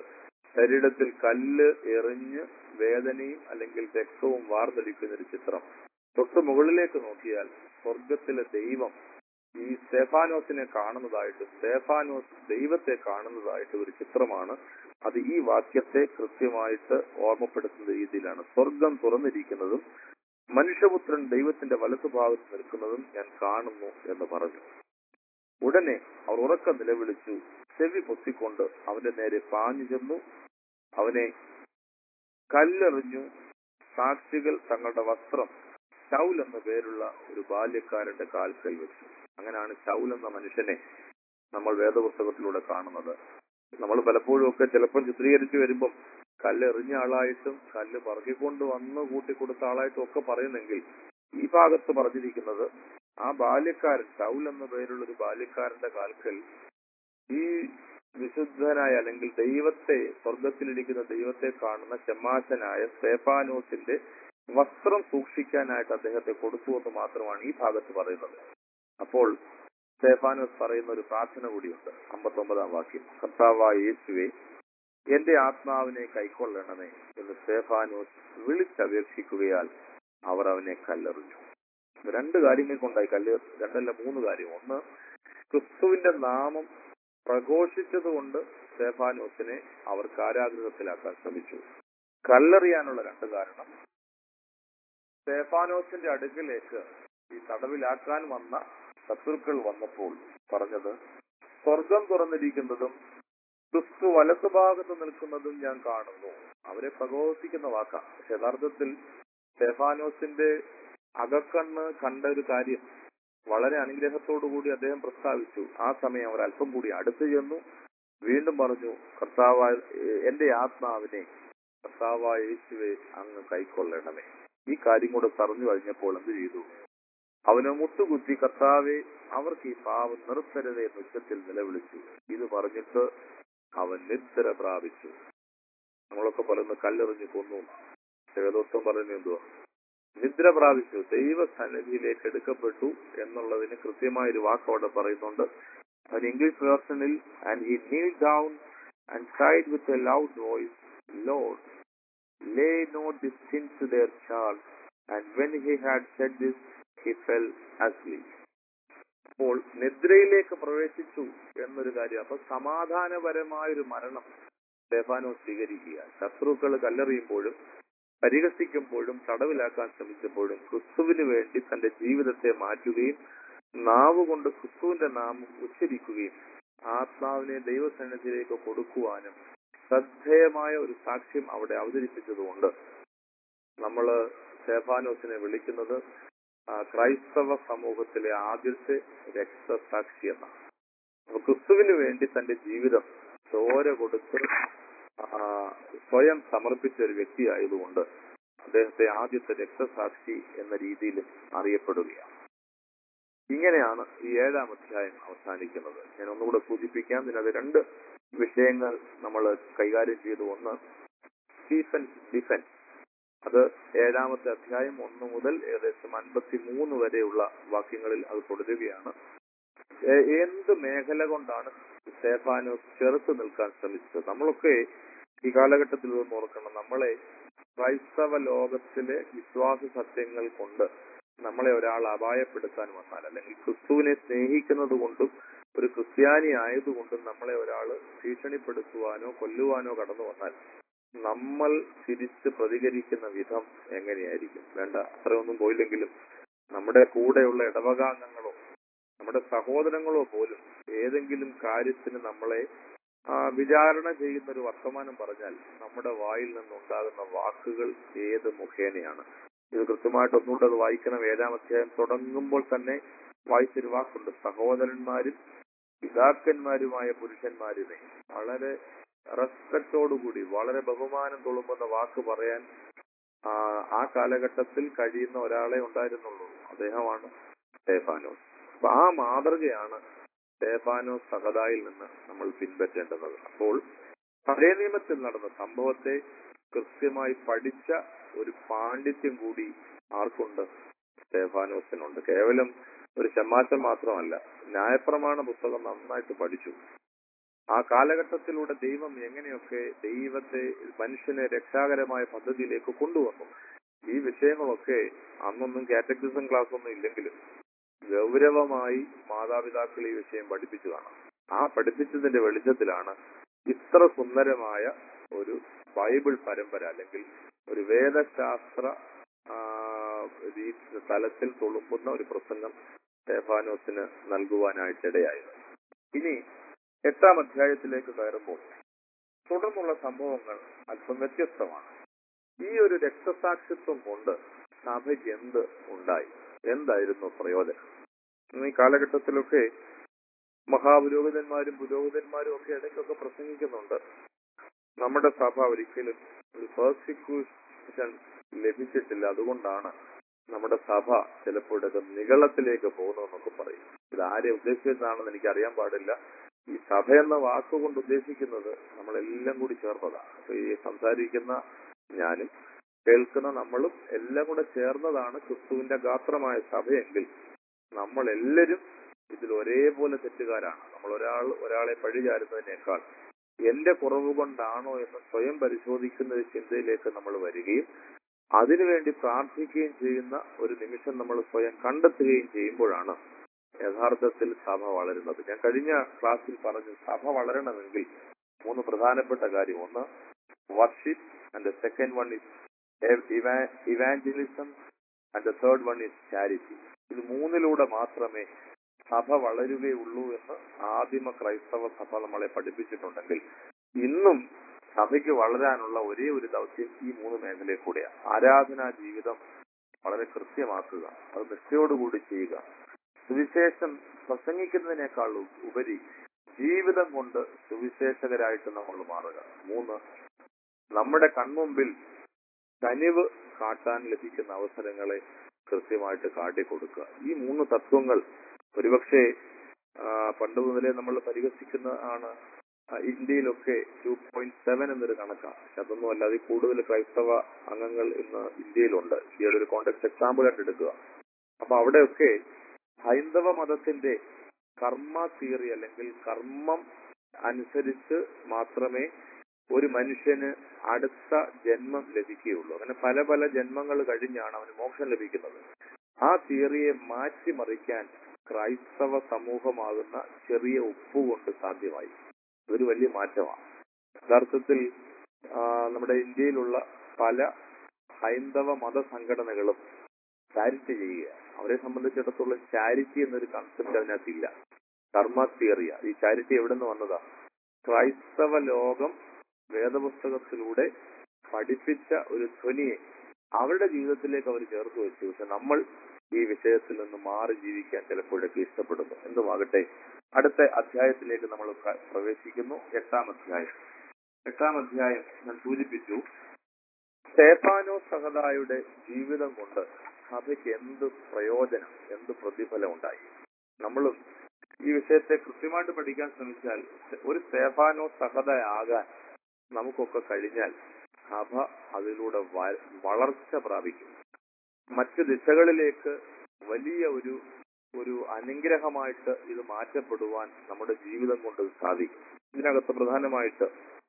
ശരീരത്തിൽ കല്ല് എറിഞ്ഞ് വേദനയും അല്ലെങ്കിൽ രക്തവും വാർന്നടിക്കുന്ന ഒരു ചിത്രം തൊട്ട് മുകളിലേക്ക് നോക്കിയാൽ സ്വർഗത്തിലെ ദൈവം ഈ സ്തേഫാനോസിനെ കാണുന്നതായിട്ട് സ്തേഫാനോസ് ദൈവത്തെ കാണുന്നതായിട്ട് ഒരു ചിത്രമാണ് അത് ഈ വാക്യത്തെ കൃത്യമായിട്ട് ഓർമ്മപ്പെടുത്തുന്ന രീതിയിലാണ് സ്വർഗം തുറന്നിരിക്കുന്നതും മനുഷ്യപുത്രൻ ദൈവത്തിന്റെ വലത്തുഭാഗത്ത് നിൽക്കുന്നതും ഞാൻ കാണുന്നു എന്ന് പറഞ്ഞു ഉടനെ അവർ ഉറക്കം നിലവിളിച്ചു ചെവി പൊത്തിക്കൊണ്ട് അവന്റെ നേരെ പാഞ്ഞു ചെന്നു അവനെ കല്ലെറിഞ്ഞു സാക്ഷികൾ തങ്ങളുടെ വസ്ത്രം ശൗൽ എന്ന പേരുള്ള ഒരു ബാല്യക്കാരന്റെ കാൽക്കൽ വെച്ചു അങ്ങനെയാണ് ശൗൽ എന്ന മനുഷ്യനെ നമ്മൾ വേദപുസ്തകത്തിലൂടെ കാണുന്നത് നമ്മൾ പലപ്പോഴും ഒക്കെ ചിലപ്പോൾ ചിത്രീകരിച്ചു വരുമ്പം കല്ലെറിഞ്ഞ ആളായിട്ടും കല്ല് പറക്കിക്കൊണ്ട് വന്ന് കൂട്ടിക്കൊടുത്ത ആളായിട്ടും ഒക്കെ പറയുന്നെങ്കിൽ ഈ ഭാഗത്ത് പറഞ്ഞിരിക്കുന്നത് ആ ബാല്യക്കാരൻ ശൗൽ എന്ന പേരുള്ള ഒരു ബാല്യക്കാരന്റെ കാൽക്കൽ ഈ വിശുദ്ധനായ അല്ലെങ്കിൽ ദൈവത്തെ സ്വർഗത്തിലിരിക്കുന്ന ദൈവത്തെ കാണുന്ന ചെമ്മാശനായ സ്തേഫാനോസിന്റെ വസ്ത്രം സൂക്ഷിക്കാനായിട്ട് അദ്ദേഹത്തെ കൊടുത്തു എന്ന് മാത്രമാണ് ഈ ഭാഗത്ത് പറയുന്നത് അപ്പോൾ സ്തേഫാനോസ് പറയുന്ന ഒരു പ്രാർത്ഥന കൂടിയുണ്ട് അമ്പത്തൊമ്പതാം വാക്യം കർത്താവായ യേശുവെ എന്റെ ആത്മാവിനെ കൈക്കൊള്ളണമേ എന്ന് സ്തേഫാനോസ് വിളിച്ചപേക്ഷിക്കുകയാൽ അവർ അവനെ കല്ലെറിഞ്ഞു രണ്ട് കാര്യങ്ങൾ കൊണ്ടായി കല്ല് രണ്ടല്ല മൂന്ന് കാര്യം ഒന്ന് ക്രിസ്തുവിന്റെ നാമം പ്രഘോഷിച്ചതുകൊണ്ട് സ്തേഫാനോസിനെ അവർ കാരാഗ്രഹത്തിലാക്കാൻ ശ്രമിച്ചു കല്ലെറിയാനുള്ള രണ്ട് കാരണം സ്തേഫാനോസിന്റെ അടുക്കിലേക്ക് ഈ തടവിലാക്കാൻ വന്ന ശത്രുക്കൾ വന്നപ്പോൾ പറഞ്ഞത് സ്വർഗം തുറന്നിരിക്കുന്നതും ക്രിസ്തു വലത്തുഭാഗത്ത് നിൽക്കുന്നതും ഞാൻ കാണുന്നു അവരെ പ്രകോപിപ്പിക്കുന്ന വാക്കാണ് പക്ഷെ യഥാർത്ഥത്തിൽ സ്തേഫാനോസിന്റെ അകക്കണ്ണ് കണ്ട ഒരു കാര്യം വളരെ അനുഗ്രഹത്തോടു കൂടി അദ്ദേഹം പ്രസ്താവിച്ചു ആ സമയം അവർ അല്പം കൂടി അടുത്തു ചെന്നു വീണ്ടും പറഞ്ഞു കർത്താവായ എന്റെ ആത്മാവിനെ കർത്താവായ യേശുവെ അങ്ങ് കൈക്കൊള്ളണമേ ഈ കാര്യം കൂടെ പറഞ്ഞു കഴിഞ്ഞപ്പോൾ എന്ത് ചെയ്തു അവന് മുട്ടുകുത്തി കർത്താവെ അവർക്ക് ഈ പാവം നിർത്തരുതേ എന്ന് ഉച്ചത്തിൽ നിലവിളിച്ചു ഇത് പറഞ്ഞിട്ട് അവൻ നിദ്ര പ്രാപിച്ചു നമ്മളൊക്കെ പറയുന്ന കല്ലെറിഞ്ഞ് കൊന്നു വേദോത്വം പറയുന്നത് എന്തുവാ നിദ്ര പ്രാപിച്ചു ദൈവസന്നിധിയിലേക്ക് എടുക്കപ്പെട്ടു എന്നുള്ളതിന് കൃത്യമായ ഒരു വാക്ക് അവിടെ പറയുന്നുണ്ട് അവൻ ഇംഗ്ലീഷ് വേർഷനിൽ and he kneel down and സൈഡ് with a loud voice Lord lay not this thing to their charge and when he had said this he fell asleep അപ്പോൾ നിദ്രയിലേക്ക് പ്രവേശിച്ചു എന്നൊരു കാര്യം അപ്പൊ സമാധാനപരമായ ഒരു മരണം സ്റ്റെഫാനോ സ്വീകരിക്കുക ശത്രുക്കൾ കല്ലെറിയുമ്പോഴും പരിഹസിക്കുമ്പോഴും തടവിലാക്കാൻ ശ്രമിച്ചപ്പോഴും ക്രിസ്തുവിന് വേണ്ടി തന്റെ ജീവിതത്തെ മാറ്റുകയും നാവ് കൊണ്ട് ക്രിസ്തുവിന്റെ നാമം ഉച്ചരിക്കുകയും ആത്മാവിനെ ദൈവസന്നിധിയിലേക്ക് കൊടുക്കുവാനും ശ്രദ്ധേയമായ ഒരു സാക്ഷ്യം അവിടെ അവതരിപ്പിച്ചതുകൊണ്ട് നമ്മള് സ്റ്റെഫാനോസിനെ വിളിക്കുന്നത് ആ, ക്രൈസ്തവ സമൂഹത്തിലെ ആദ്യത്തെ രക്തസാക്ഷി എന്നാണ് അപ്പൊ ക്രിസ്തുവിന് വേണ്ടി തന്റെ ജീവിതം ചോര കൊടുത്ത് ആ, സ്വയം സമർപ്പിച്ച ഒരു വ്യക്തിയായതുകൊണ്ട് അദ്ദേഹത്തെ ആദ്യത്തെ രക്തസാക്ഷി എന്ന രീതിയിലും അറിയപ്പെടുകയാണ് ഇങ്ങനെയാണ് ഈ ഏഴാം അധ്യായം അവസാനിക്കുന്നത് ഞാൻ ഒന്നുകൂടെ സൂചിപ്പിക്കാം ഇതിനകത്ത് രണ്ട് വിഷയങ്ങൾ നമ്മൾ കൈകാര്യം ചെയ്തു ഒന്ന് സ്റ്റീഫൻസ് ഡിഫൻസ് അത് ഏഴാമത്തെ അധ്യായം ഒന്ന് മുതൽ ഏകദേശം അൻപത്തി മൂന്ന് വരെയുള്ള വാക്യങ്ങളിൽ അത് തുടരുകയാണ് ഏ- എന്ത് മേഖല കൊണ്ടാണ് സ്റ്റേഫാനോസ് ചെറുത്ത് നിൽക്കാൻ ശ്രമിച്ചത് നമ്മളൊക്കെ ഈ കാലഘട്ടത്തിൽ ഇതൊന്ന് ഓർക്കണം നമ്മളെ ക്രൈസ്തവ ലോകത്തിലെ വിശ്വാസ സത്യങ്ങൾ കൊണ്ട് നമ്മളെ ഒരാൾ അപായപ്പെടുത്താൻ വന്നാൽ അല്ലെങ്കിൽ ക്രിസ്തുവിനെ സ്നേഹിക്കുന്നത് കൊണ്ടും ഒരു ക്രിസ്ത്യാനി ആയതുകൊണ്ടും നമ്മളെ ഒരാൾ ഭീഷണിപ്പെടുത്തുവാനോ കൊല്ലുവാനോ കടന്നു വന്നാൽ നമ്മൾ തിരിച്ച് പ്രതികരിക്കുന്ന വിധം എങ്ങനെയായിരിക്കും വേണ്ട അത്രയൊന്നും പോയില്ലെങ്കിലും നമ്മുടെ കൂടെയുള്ള ഇടവകാംഗങ്ങളോ നമ്മുടെ സഹോദരങ്ങളോ പോലും ഏതെങ്കിലും കാര്യത്തിന് നമ്മളെ ആ, വിചാരണ ചെയ്യുന്ന ഒരു വർത്തമാനം പറഞ്ഞാൽ നമ്മുടെ വായിൽ നിന്നുണ്ടാകുന്ന വാക്കുകൾ ഏത് മുഖേനയാണ് ഇത് കൃത്യമായിട്ട് ഒന്നുകൂടെ അത് വായിക്കണം ഏഴാം അധ്യായം തുടങ്ങുമ്പോൾ തന്നെ വായിച്ചൊരു വാക്കുണ്ട് സഹോദരന്മാരും പിതാക്കന്മാരുമായ പുരുഷന്മാരുമേ വളരെ റെസ്പെക്റ്റോടുകൂടി വളരെ ബഹുമാനം തുളുമ്പുന്ന വാക്ക് പറയാൻ ആ, ആ കാലഘട്ടത്തിൽ കഴിയുന്ന ഒരാളെ ഉണ്ടായിരുന്നുള്ളൂ അദ്ദേഹമാണ് സ്റ്റേഫാനോസ് അപ്പൊ ആ മാതൃകയാണ് സ്റ്റേഫാനോസ് സഹതായിൽ നിന്ന് നമ്മൾ പിൻപറ്റേണ്ടത് അപ്പോൾ പഴയ നിയമത്തിൽ നടന്ന സംഭവത്തെ കൃത്യമായി പഠിച്ച ഒരു പാണ്ഡിത്യം കൂടി ആർക്കുണ്ട് സ്റ്റേഫാനോസിനുണ്ട് കേവലം ഒരു ചമ്മാറ്റം മാത്രമല്ല ന്യായപ്രമാണ പുസ്തകം നന്നായിട്ട് പഠിച്ചു ആ കാലഘട്ടത്തിലൂടെ ദൈവം എങ്ങനെയൊക്കെ ദൈവത്തെ മനുഷ്യനെ രക്ഷാകരമായ പദ്ധതിയിലേക്ക് കൊണ്ടുവന്നു ഈ വിഷയങ്ങളൊക്കെ അന്നൊന്നും കാറ്റഗറിസം ക്ലാസ് ഒന്നും ഇല്ലെങ്കിലും ഗൗരവമായി മാതാപിതാക്കൾ ഈ വിഷയം പഠിപ്പിച്ചു കാണാം ആ പഠിപ്പിച്ചതിന്റെ വെളിച്ചത്തിലാണ് ഇത്ര സുന്ദരമായ ഒരു ബൈബിൾ പരമ്പര അല്ലെങ്കിൽ ഒരു വേദശാസ്ത്ര ആ, രീ- തലത്തിൽ തുളുമ്പുന്ന ഒരു പ്രസംഗം സ്റ്റേഫാനോസിന് നൽകുവാനായിട്ടിടയായത് ഇനി എട്ടാം അധ്യായത്തിലേക്ക് കയറുമ്പോൾ തുടർന്നുള്ള സംഭവങ്ങൾ അല്പം വ്യത്യസ്തമാണ് ഈ ഒരു രക്തസാക്ഷിത്വം കൊണ്ട് സഭയ്ക്ക് എന്ത് ഉണ്ടായി എന്തായിരുന്നു പ്രയോജനം ഇന്ന് ഈ കാലഘട്ടത്തിലൊക്കെ മഹാപുരോഹിതന്മാരും പുരോഹിതന്മാരും ഒക്കെ ഇടയ്ക്കൊക്കെ പ്രസംഗിക്കുന്നുണ്ട് നമ്മുടെ സഭ ഒരിക്കലും ഒരു പെർസിക്യൂഷൻ ലഭിച്ചിട്ടില്ല അതുകൊണ്ടാണ് നമ്മുടെ സഭ ചിലപ്പോഴൊക്കെ നികളത്തിലേക്ക് പോകുന്നതെന്നൊക്കെ പറയും ഇത് ആരെ ഉദ്ദേശിച്ചതാണെന്ന് എനിക്ക് അറിയാൻ പാടില്ല ഈ സഭ എന്ന വാക്കുകൊണ്ട് ഉദ്ദേശിക്കുന്നത് നമ്മളെല്ലാം കൂടി ചേർന്നതാണ് അപ്പൊ ഈ സംസാരിക്കുന്ന ഞാനും കേൾക്കുന്ന നമ്മളും എല്ലാം കൂടെ ചേർന്നതാണ് ക്രിസ്തുവിന്റെ ഗാത്രമായ സഭയെങ്കിൽ നമ്മൾ എല്ലാവരും ഇതിൽ ഒരേപോലെ തെറ്റുകാരാണ് നമ്മൾ ഒരാൾ ഒരാളെ പഴിചാരുന്നതിനേക്കാൾ എന്റെ കുറവ് കൊണ്ടാണോ എന്ന് സ്വയം പരിശോധിക്കുന്ന ഒരു ചിന്തയിലേക്ക് നമ്മൾ വരികയും അതിനുവേണ്ടി പ്രാർത്ഥിക്കുകയും ചെയ്യുന്ന ഒരു നിമിഷം നമ്മൾ സ്വയം കണ്ടെത്തുകയും ചെയ്യുമ്പോഴാണ് യഥാർത്ഥത്തിൽ സഭ വളരുന്നത് ഞാൻ കഴിഞ്ഞ ക്ലാസ്സിൽ പറഞ്ഞു സഭ വളരണമെങ്കിൽ മൂന്ന് പ്രധാനപ്പെട്ട കാര്യം ഒന്ന് worship and the second one is evangelism and the third one is charity ഇത് മൂന്നിലൂടെ മാത്രമേ സഭ വളരുകയുള്ളൂ എന്ന് ആദിമ ക്രൈസ്തവ സഭ നമ്മളെ പഠിപ്പിച്ചിട്ടുണ്ടെങ്കിൽ ഇന്നും സഭയ്ക്ക് വളരാനുള്ള ഒരേ ഒരു ദൗത്യം ഈ മൂന്ന് മേഖലയിൽ കൂടെയാണ് ആരാധനാ ജീവിതം വളരെ കൃത്യമാക്കുക അത് നിഷ്ഠയോടുകൂടി ചെയ്യുക സുവിശേഷം പ്രസംഗിക്കുന്നതിനേക്കാൾ ഉപരി ജീവിതം കൊണ്ട് സുവിശേഷകരായിട്ട് നമ്മൾ മാറുക മൂന്ന് നമ്മുടെ കൺമുമ്പിൽ കനിവ് കാട്ടാൻ ലഭിക്കുന്ന അവസരങ്ങളെ കൃത്യമായിട്ട് കാട്ടിക്കൊടുക്കുക ഈ മൂന്ന് തത്വങ്ങൾ ഒരുപക്ഷെ ആ, പണ്ട് മുതലേ നമ്മൾ പരിഹസിക്കുന്ന ആണ് ആ, ഇന്ത്യയിലൊക്കെ ടു പോയിന്റ് സെവൻ എന്നൊരു കണക്കാണ് പക്ഷെ അതൊന്നും അല്ല അതിൽ കൂടുതൽ ക്രൈസ്തവ അംഗങ്ങൾ ഇന്ന് ഇന്ത്യയിലുണ്ട് ഇന്ത്യയുടെ ഒരു കോണ്ടെക്സ്റ്റ് എക്സാമ്പിൾ ആയിട്ട് എടുക്കുക അപ്പൊ അവിടെയൊക്കെ ഹൈന്ദവ മതത്തിന്റെ കർമ്മ തിയറി അല്ലെങ്കിൽ കർമ്മം അനുസരിച്ച് മാത്രമേ ഒരു മനുഷ്യന് അടുത്ത ജന്മം ലഭിക്കുകയുള്ളൂ അങ്ങനെ പല പല ജന്മങ്ങൾ കഴിഞ്ഞാണ് അവന് മോക്ഷം ലഭിക്കുന്നത് ആ തിയറിയെ മാറ്റിമറിക്കാൻ ക്രൈസ്തവ സമൂഹമാകുന്ന ചെറിയ ഉപ്പുകൊണ്ട് സാധ്യമായി ഇതൊരു വലിയ മാറ്റമാണ് യഥാർത്ഥത്തിൽ ആ, നമ്മുടെ ഇന്ത്യയിലുള്ള പല ഹൈന്ദവ മതസംഘടനകളും ചാരിറ്റി ചെയ്യുക അവരെ സംബന്ധിച്ചിടത്തോളം ചാരിറ്റി എന്നൊരു കൺസെപ്റ്റ് അതിനകത്തില്ല കർമ്മ തിയറിയ ഈ ചാരിറ്റി എവിടെ നിന്ന് വന്നതാ ക്രൈസ്തവ ലോകം വേദപുസ്തകത്തിലൂടെ പഠിപ്പിച്ച ഒരു ധ്വനിയെ അവരുടെ ജീവിതത്തിലേക്ക് അവർ ചേർത്ത് വെച്ചു പക്ഷെ നമ്മൾ ഈ വിഷയത്തിൽ നിന്ന് മാറി ജീവിക്കാൻ ചിലപ്പോഴൊക്കെ ഇഷ്ടപ്പെടുന്നു എന്തുമാകട്ടെ അടുത്ത അധ്യായത്തിലേക്ക് നമ്മൾ ക- പ്രവേശിക്കുന്നു എട്ടാം അധ്യായം എട്ടാം അധ്യായം ഞാൻ സൂചിപ്പിച്ചു സ്തേഫാനോ സഹദായുടെ ജീവിതം കൊണ്ട് സഭയ്ക്ക് എന്ത് പ്രയോജനം എന്ത് പ്രതിഫലം ഉണ്ടായി നമ്മളും ഈ വിഷയത്തെ കൃത്യമായിട്ട് പഠിക്കാൻ ശ്രമിച്ചാൽ ഒരു സ്തേഫാനോ സഹതയാകാൻ നമുക്കൊക്കെ കഴിഞ്ഞാൽ സഭ അതിലൂടെ വ- വളർച്ച പ്രാപിക്കും മറ്റ് ദിശകളിലേക്ക് വലിയ ഒരു ഒരു അനുഗ്രഹമായിട്ട് ഇത് മാറ്റപ്പെടുവാൻ നമ്മുടെ ജീവിതം കൊണ്ട് സാധിക്കും ഇതിനകത്ത് പ്രധാനമായിട്ട്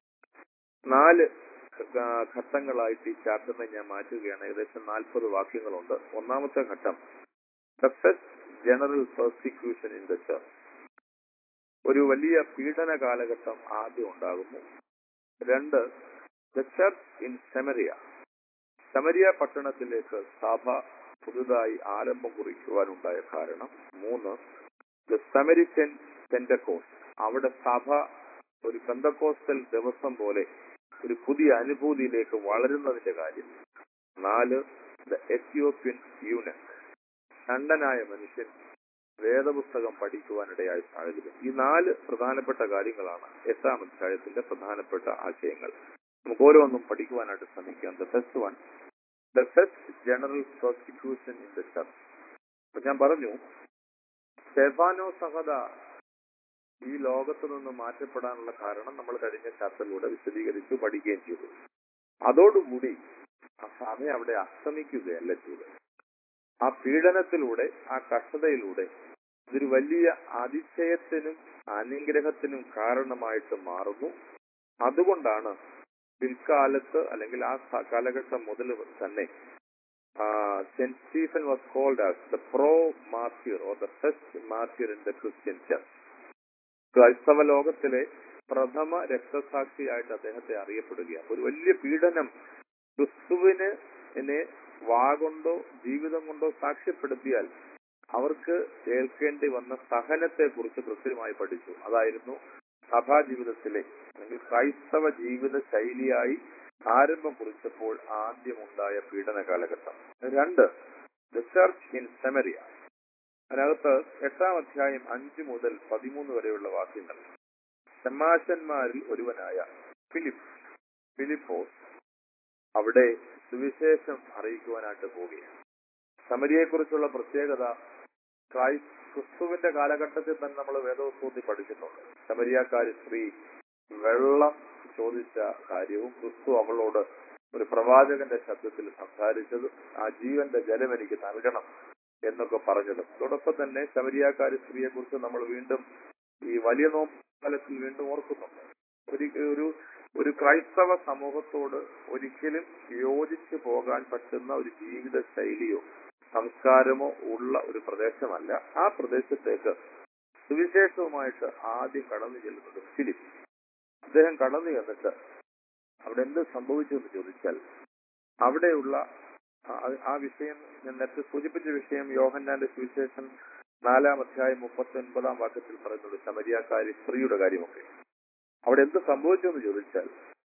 നാല് ഘ- ഘട്ടങ്ങളായിട്ട് ഈ ചാപ്റ്ററിനെ ഞാൻ മാറ്റുകയാണ് ഏകദേശം നാൽപ്പത് വാക്യങ്ങളുണ്ട് ഒന്നാമത്തെ ഘട്ടം the first general persecution in the church ഒരു വലിയ പീഡന കാലഘട്ടം ആദ്യം ഉണ്ടാകുന്നു രണ്ട് the church in Samaria Samaria പട്ടണത്തിലേക്ക് സഭ പുതുതായി ആരംഭം കുറിക്കുവാനുണ്ടായ കാരണം മൂന്ന് ദ സെമരിക്കൻ പെൻഡക്കോസ് അവിടെ സഭ ഒരു പെന്തക്കോസ്റ്റൽ ദിവസം പോലെ ഒരു പുതിയ അനുഭൂതിയിലേക്ക് വളരുന്നതിന്റെ കാര്യം നാല് ദ എത്യോപ്യൻ യൂനക് ഷണ്ടനായ മനുഷ്യൻ വേദപുസ്തകം പഠിക്കുവാനിടയായ സാഹചര്യം ഈ നാല് പ്രധാനപ്പെട്ട കാര്യങ്ങളാണ് എട്ടാം അധ്യായത്തിന്റെ പ്രധാനപ്പെട്ട ആശയങ്ങൾ നമുക്ക് ഓരോന്നും പഠിക്കുവാനായിട്ട് ശ്രമിക്കാം the first one the first general prosecution in the church അപ്പൊ ഞാൻ പറഞ്ഞു സ്റ്റെഫാനോ സഹദ ഈ ലോകത്ത് നിന്ന് മാറ്റപ്പെടാനുള്ള കാരണം നമ്മൾ കഴിഞ്ഞ ചാപ്റ്ററിലൂടെ വിശദീകരിച്ചു പഠിക്കുകയും ചെയ്തു അതോടുകൂടി ആ സഭ അവിടെ അസ്തമിക്കുകയല്ല ചെയ്തത് ആ പീഡനത്തിലൂടെ ആ കഷ്ടതയിലൂടെ ഇതൊരു വലിയ അതിശയത്തിനും അനുഗ്രഹത്തിനും കാരണമായിട്ട് മാറുന്നു അതുകൊണ്ടാണ് പിൽക്കാലത്ത് അല്ലെങ്കിൽ ആ സ- കാലഘട്ടം മുതൽ തന്നെ Saint Stephen was called as the pro martyr or the first martyr in the Christian church ക്രൈസ്തവ ലോകത്തിലെ പ്രഥമ രക്തസാക്ഷിയായിട്ട് അദ്ദേഹത്തെ അറിയപ്പെടുകയാണ് ഒരു വലിയ പീഡനം ക്രിസ്തുവിന് എന്നെ വാഗൊണ്ടോ ജീവിതം കൊണ്ടോ സാക്ഷ്യപ്പെടുത്തിയാൽ അവർക്ക് ഏൽക്കേണ്ടി വന്ന സഹനത്തെ കുറിച്ച് കൃത്യമായി പഠിച്ചു അതായിരുന്നു സഭാ ജീവിതത്തിലെ അല്ലെങ്കിൽ ക്രൈസ്തവ ജീവിത ശൈലിയായി ആരംഭം കുറിച്ചപ്പോൾ ആദ്യമുണ്ടായ പീഡന കാലഘട്ടം രണ്ട് ദ ചർച്ച് ഇൻ സെമറിയ അതിനകത്ത് എട്ടാം അധ്യായം അഞ്ച് മുതൽ പതിമൂന്ന് വരെയുള്ള വാക്യങ്ങൾ ഷമാശന്മാരിൽ ഒരുവനായ ഫിലിപ്പ് ഫിലിപ്പോസ് അവിടെ സുവിശേഷം അറിയിക്കുവാനായിട്ട് പോവുകയാണ് സമരിയെക്കുറിച്ചുള്ള പ്രത്യേകത ക്രൈസ് ക്രിസ്തുവിന്റെ കാലഘട്ടത്തിൽ തന്നെ നമ്മൾ വേദോത്സവത്തിൽ പഠിച്ചിട്ടുണ്ട് ശമരിയാക്കാരി സ്ത്രീ വെള്ളം ചോദിച്ച കാര്യവും ക്രിസ്തു അവളോട് ഒരു പ്രവാചകന്റെ ശബ്ദത്തിൽ സംസാരിച്ചതും ആ ജീവന്റെ ജലം എനിക്ക് നൽകണം എന്നൊക്കെ പറഞ്ഞതും അതോടൊപ്പം തന്നെ ശമരിയാക്കാരി സ്ത്രീയെ കുറിച്ച് നമ്മൾ വീണ്ടും ഈ വലിയ നോമ്പലത്തിൽ വീണ്ടും ഓർക്കുന്നുണ്ട് ഒരു ഒരു ഒരു ക്രൈസ്തവ സമൂഹത്തോട് ഒരിക്കലും യോജിച്ചു പോകാൻ പറ്റുന്ന ഒരു ജീവിത ശൈലിയോ സംസ്കാരമോ ഉള്ള ഒരു പ്രദേശമല്ല ആ പ്രദേശത്തേക്ക് സുവിശേഷവുമായിട്ട് ആദ്യം കടന്നു ചെല്ലുന്നത് ഫിലിപ്പ് അദ്ദേഹം കടന്നു ചെന്നിട്ട് അവിടെ എന്ത് സംഭവിച്ചു എന്ന് ചോദിച്ചാൽ അവിടെയുള്ള ആ- ആ വിഷയം ഞാൻ നേരത്തെ സൂചിപ്പിച്ച വിഷയം യോഹന്നാന്റെ സുവിശേഷം നാലാം അധ്യായം മുപ്പത്തി ഒൻപതാം വാക്യത്തിൽ പറയുന്നത് ശമരിയാക്കാരി സ്ത്രീയുടെ കാര്യമൊക്കെ അവിടെ എന്ത് സംഭവിച്ചു എന്ന് ചോദിച്ചാൽ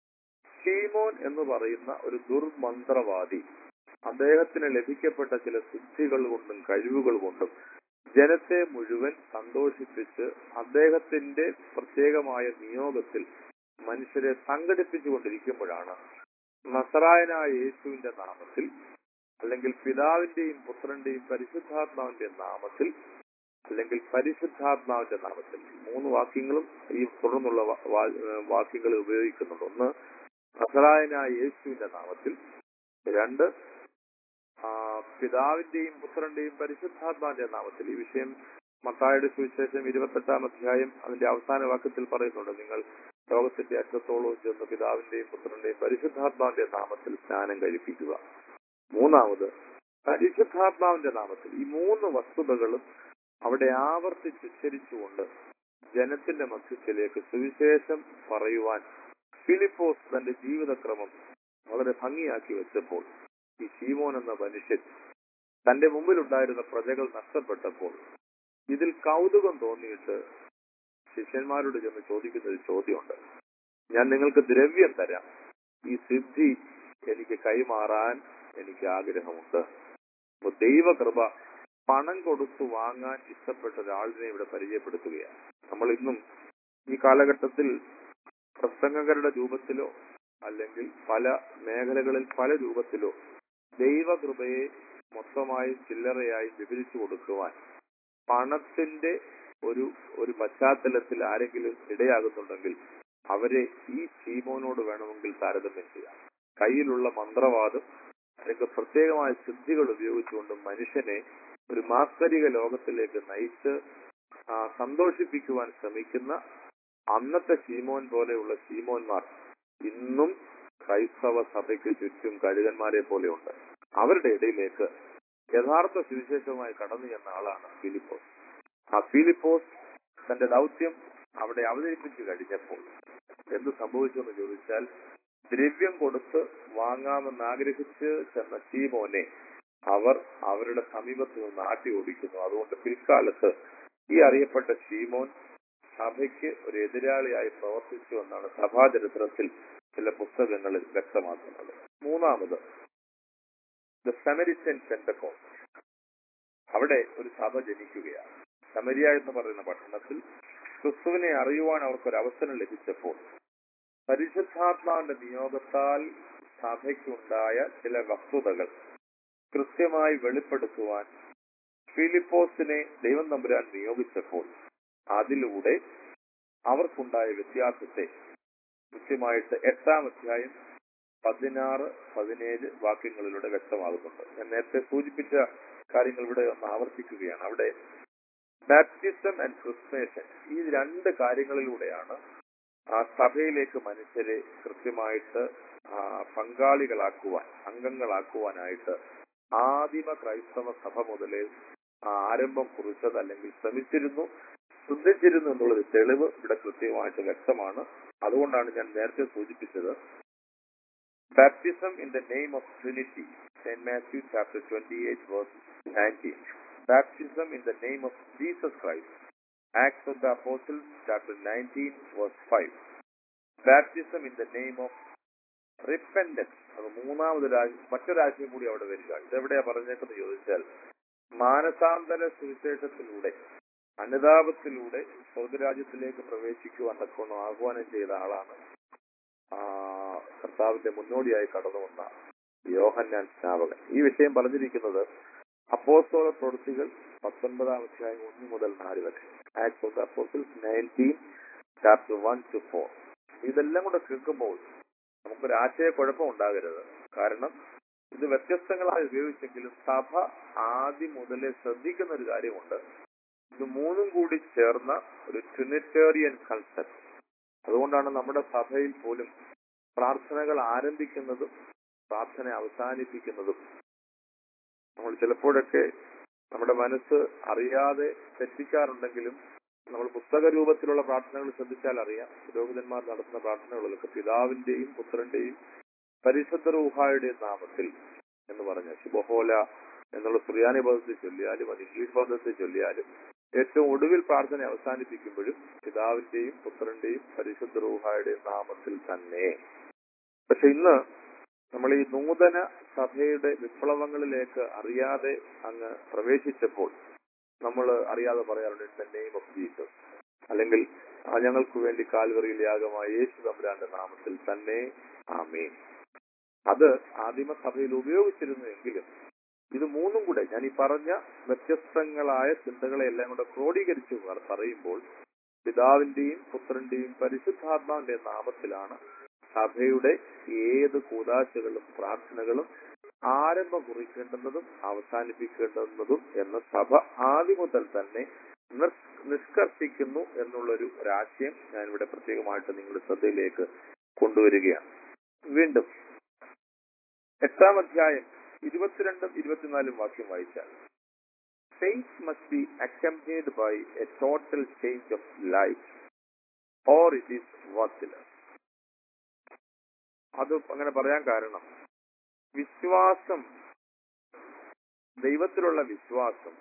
ഷീമോൻ എന്ന് പറയുന്ന ഒരു ദുർമന്ത്രവാദി അദ്ദേഹത്തിന് ലഭിക്കപ്പെട്ട ചില സിദ്ധികൾ കൊണ്ടും കഴിവുകൾ കൊണ്ടും ജനത്തെ മുഴുവൻ സന്തോഷിപ്പിച്ച് അദ്ദേഹത്തിന്റെ പ്രത്യേകമായ നിയോഗത്തിൽ മനുഷ്യരെ സംഘടിപ്പിച്ചുകൊണ്ടിരിക്കുമ്പോഴാണ് നസറായനായ യേശുവിന്റെ നാമത്തിൽ അല്ലെങ്കിൽ പിതാവിന്റെയും പുത്രന്റെയും പരിശുദ്ധാത്മാവിന്റെ നാമത്തിൽ അല്ലെങ്കിൽ പരിശുദ്ധാത്മാവിന്റെ നാമത്തിൽ മൂന്ന് വാക്യങ്ങളും ഈ തുടർന്നുള്ള വാ- വാ- വാക്യങ്ങൾ ഉപയോഗിക്കുന്നുണ്ട് ഒന്ന് നസറായനായ യേശുവിന്റെ നാമത്തിൽ രണ്ട് ആ, പിതാവിന്റെയും പുത്രന്റെയും പരിശുദ്ധാത്മാവിന്റെ നാമത്തിൽ ഈ വിഷയം മത്തായുടെ സുവിശേഷം ഇരുപത്തെട്ടാം അധ്യായം അതിന്റെ അവസാന വാക്യത്തിൽ പറയുന്നുണ്ട് നിങ്ങൾ ലോകത്തിന്റെ അറ്റത്തോളം ചെന്ന് പിതാവിന്റെയും പുത്രന്റെയും പരിശുദ്ധാത്മാവിന്റെ നാമത്തിൽ സ്നാനം കഴിപ്പിക്കുക മൂന്നാമത് പരിശുദ്ധാത്മാവിന്റെ നാമത്തിൽ ഈ മൂന്ന് വസ്തുതകളും അവിടെ ആവർത്തിച്ചുച്ചരിച്ചുകൊണ്ട് ജനത്തിന്റെ മധ്യത്തിലേക്ക് സുവിശേഷം പറയുവാൻ ഫിലിപ്പോസ് തന്റെ ജീവിതക്രമം വളരെ ഭംഗിയാക്കി വെച്ചപ്പോൾ ഈ ശീമോൻ എന്ന മനുഷ്യൻ തന്റെ മുമ്പിലുണ്ടായിരുന്ന പ്രജകൾ നഷ്ടപ്പെട്ടപ്പോൾ ഇതിൽ കൗതുകം തോന്നിയിട്ട് ശിഷ്യന്മാരോട് ചെന്ന് ചോദിക്കുന്ന ഒരു ചോദ്യമുണ്ട് ഞാൻ നിങ്ങൾക്ക് ദ്രവ്യം തരാം ഈ സിദ്ധി എനിക്ക് കൈമാറാൻ എനിക്ക് ആഗ്രഹമുണ്ട് അപ്പൊ ദൈവകൃപ പണം കൊടുത്തു വാങ്ങാൻ ഇഷ്ടപ്പെട്ട ഒരാളിനെ ഇവിടെ പരിചയപ്പെടുത്തുകയാണ് നമ്മൾ ഇന്നും ഈ കാലഘട്ടത്തിൽ പ്രസംഗകരുടെ രൂപത്തിലോ അല്ലെങ്കിൽ പല മേഖലകളിൽ പല രൂപത്തിലോ ദൈവകൃപയെ മൊത്തമായി ചില്ലറയായി വിവരിച്ചു കൊടുക്കുവാൻ പണത്തിന്റെ ഒരു ഒരു പശ്ചാത്തലത്തിൽ ആരെങ്കിലും ഇടയാകുന്നുണ്ടെങ്കിൽ അവരെ ഈ ശീമോനോട് വേണമെങ്കിൽ താരതമ്യം ചെയ്യാം കയ്യിലുള്ള മന്ത്രവാദം അല്ലെങ്കിൽ പ്രത്യേകമായ സിദ്ധികൾ ഉപയോഗിച്ചുകൊണ്ട് മനുഷ്യനെ ഒരു മാസ്തരിക ലോകത്തിലേക്ക് നയിച്ച് ആ, സന്തോഷിപ്പിക്കുവാൻ ശ്രമിക്കുന്ന അന്നത്തെ ശീമോൻ പോലെയുള്ള ശീമോന്മാർ ഇന്നും ക്രൈസ്തവ സഭയ്ക്ക് ചുറ്റും കഴുകന്മാരെ പോലെയുണ്ട് അവരുടെ ഇടയിലേക്ക് യഥാർത്ഥ സുവിശേഷവുമായി കടന്നു ചെന്ന ആളാണ് ഫിലിപ്പോസ് ആ ഫിലിപ്പോസ് തന്റെ ദൗത്യം അവിടെ അവതരിപ്പിച്ചു കഴിഞ്ഞപ്പോൾ എന്ത് സംഭവിച്ചു എന്ന് ചോദിച്ചാൽ ദ്രവ്യം കൊടുത്ത് വാങ്ങാമെന്ന് ആഗ്രഹിച്ച് ചെന്ന ശീമോനെ അവർ അവരുടെ സമീപത്ത് നിന്ന് ആട്ടി ഓടിക്കുന്നു അതുകൊണ്ട് പിൽക്കാലത്ത് ഈ അറിയപ്പെട്ട ശീമോൻ സഭയ്ക്ക് ഒരു എതിരാളിയായി പ്രവർത്തിച്ചു എന്നാണ് സഭാചരിത്രത്തിൽ ചില പുസ്തകങ്ങളിൽ വ്യക്തമാക്കുന്നത് മൂന്നാമത് ദ സെമരിറ്റൻ പെന്തക്കോസ് അവിടെ ഒരു സഭ ജനിക്കുകയാണ് സമരിയ എന്ന് പറയുന്ന പട്ടണത്തിൽ ക്രിസ്തുവിനെ അറിയുവാൻ അവർക്കൊരു അവസരം ലഭിച്ചപ്പോൾ പരിശുദ്ധാത്മാവിന്റെ നിയോഗത്താൽ സഭയ്ക്കുണ്ടായ ചില വസ്തുതകൾ കൃത്യമായി വെളിപ്പെടുത്തുവാൻ ഫിലിപ്പോസിനെ ദൈവം തമ്പുരാൻ നിയോഗിച്ചപ്പോൾ അതിലൂടെ അവർക്കുണ്ടായ വ്യത്യാസത്തെ കൃത്യമായിട്ട് എട്ടാം അധ്യായം പതിനാറ് പതിനേഴ് വാക്യങ്ങളിലൂടെ വ്യക്തമാകുന്നുണ്ട് ഞാൻ നേരത്തെ സൂചിപ്പിച്ച കാര്യങ്ങൾ ഇവിടെ ഒന്ന് ആവർത്തിക്കുകയാണ് അവിടെ ബാപ്റ്റിസം ആൻഡ് ക്രിസ്മേഷൻ ഈ രണ്ട് കാര്യങ്ങളിലൂടെയാണ് ആ സഭയിലേക്ക് മനുഷ്യരെ കൃത്യമായിട്ട് ആ, പങ്കാളികളാക്കുവാൻ അംഗങ്ങളാക്കുവാനായിട്ട് ആദിമ ക്രൈസ്തവ സഭ മുതലേ ആ, ആരംഭം കുറിച്ചത് അല്ലെങ്കിൽ ശ്രമിച്ചിരുന്നു ശ്രദ്ധിച്ചിരുന്നു എന്നുള്ളൊരു തെളിവ് ഇവിടെ കൃത്യമായിട്ട് വ്യക്തമാണ് അതുകൊണ്ടാണ് ഞാൻ നേരത്തെ സൂചിപ്പിച്ചത് baptism in the name of Trinity Saint Matthew chapter twenty eight verse nineteen baptism in the name of Jesus Christ Acts of the Apostles chapter nineteen verse five baptism in the name of repentance അത് മൂന്നാമത് രാജ്യം മറ്റൊരാജ്യം കൂടി അവിടെ വരിക ഇതെവിടെയാ പറഞ്ഞേക്കെന്ന് ചോദിച്ചാൽ മാനസാന്തര സുവിശേഷത്തിലൂടെ അനുതാപത്തിലൂടെ സ്വർഗരാജ്യത്തിലേക്ക് പ്രവേശിക്കുവാൻ തക്കവണ്ണം ആഹ്വാനം ചെയ്ത ആളാണ് ആ, കർത്താവിന്റെ മുന്നോടിയായി കടന്നു വന്ന യോഹന്നാൻ സ്നാപകൻ ഈ വിഷയം പറഞ്ഞിരിക്കുന്നത് അപ്പോസ്തോല പ്രവൃത്തികൾ പത്തൊൻപതാം അധ്യായം ഒന്ന് മുതൽ നാല് വരെ act of the apostles nineteen chapter one two four ഇതെല്ലാം കൂടെ കേൾക്കുമ്പോൾ നമുക്കൊരു ആശയക്കുഴപ്പം ഉണ്ടാകരുത് കാരണം ഇത് വ്യത്യസ്തങ്ങളായി ഉപയോഗിച്ചെങ്കിലും സഭ ആദ്യം മുതലേ ശ്രദ്ധിക്കുന്ന ഒരു കാര്യമുണ്ട് ഇത് മൂന്നും കൂടി ചേർന്ന ഒരു ട്രിനിറ്റേറിയൻ കൺസെപ്റ്റ് അതുകൊണ്ടാണ് നമ്മുടെ സഭയിൽ പോലും പ്രാർത്ഥനകൾ ആരംഭിക്കുന്നതും പ്രാർത്ഥന അവസാനിപ്പിക്കുന്നതും നമ്മൾ ചിലപ്പോഴൊക്കെ നമ്മുടെ മനസ്സ് അറിയാതെ തെറ്റിക്കാറുണ്ടെങ്കിലും നമ്മൾ പുസ്തക രൂപത്തിലുള്ള പ്രാർത്ഥനകൾ ശ്രദ്ധിച്ചാൽ അറിയാം പുരോഹിതന്മാർ നടത്തുന്ന പ്രാർത്ഥനകളിലൊക്കെ പിതാവിന്റെയും പുത്രന്റെയും പരിശുദ്ധ റൂഹായുടെയും നാമത്തിൽ എന്ന് പറഞ്ഞ ശുഭഹോല എന്നുള്ള സുറിയാനി പദത്തിൽ ചൊല്ലിയാലും അത് ഇംഗ്ലീഷ് പദത്തിൽ ചൊല്ലിയാലും ഏറ്റവും ഒടുവിൽ പ്രാർത്ഥന അവസാനിപ്പിക്കുമ്പോഴും പിതാവിന്റെയും പുത്രന്റെയും പരിശുദ്ധ റൂഹായുടെയും നാമത്തിൽ തന്നെ പക്ഷെ ഇന്ന് നമ്മൾ ഈ നൂതന സഭയുടെ വിപ്ലവങ്ങളിലേക്ക് അറിയാതെ അങ്ങ് പ്രവേശിച്ചപ്പോൾ നമ്മൾ അറിയാതെ പറയാറുണ്ട് in the name of Jesus അല്ലെങ്കിൽ ആ ഞങ്ങൾക്ക് വേണ്ടി കാൽവറിയിൽ യാഗമായ യേശു തമ്പുരാന്റെ നാമത്തിൽ തന്നെ ആമേൻ അത് ആദിമസഭയിൽ ഉപയോഗിച്ചിരുന്നു എങ്കിലും ഇത് മൂന്നും കൂടെ ഞാൻ ഈ പറഞ്ഞ വ്യത്യസ്തങ്ങളായ ചിന്തകളെ എല്ലാം കൂടെ ക്രോഡീകരിച്ച് പറ- പറയുമ്പോൾ പിതാവിന്റെയും പുത്രന്റെയും പരിശുദ്ധാത്മാവിന്റെ നാമത്തിലാണ് സഭയുടെ ഏത് കൂതാശകളും പ്രാർത്ഥനകളും ആരംഭം കുറിക്കേണ്ടുന്നതും അവസാനിപ്പിക്കേണ്ടുന്നതും എന്ന സഭ ആദ്യം മുതൽ തന്നെ നിർ- നിഷ്കർഷിക്കുന്നു എന്നുള്ളൊരു ഒരാശയം ഞാൻ ഇവിടെ പ്രത്യേകമായിട്ട് നിങ്ങളുടെ ശ്രദ്ധയിലേക്ക് കൊണ്ടുവരികയാണ് വീണ്ടും എട്ടാം അധ്യായം ഇരുപത്തിരണ്ടും ഇരുപത്തിനാലും വാക്യം വായിച്ചാൽ faith must be accompanied by a total change of life or it is worthless അത് അങ്ങനെ പറയാൻ കാരണം വിശ്വാസം ദൈവത്തിലുള്ള വിശ്വാസം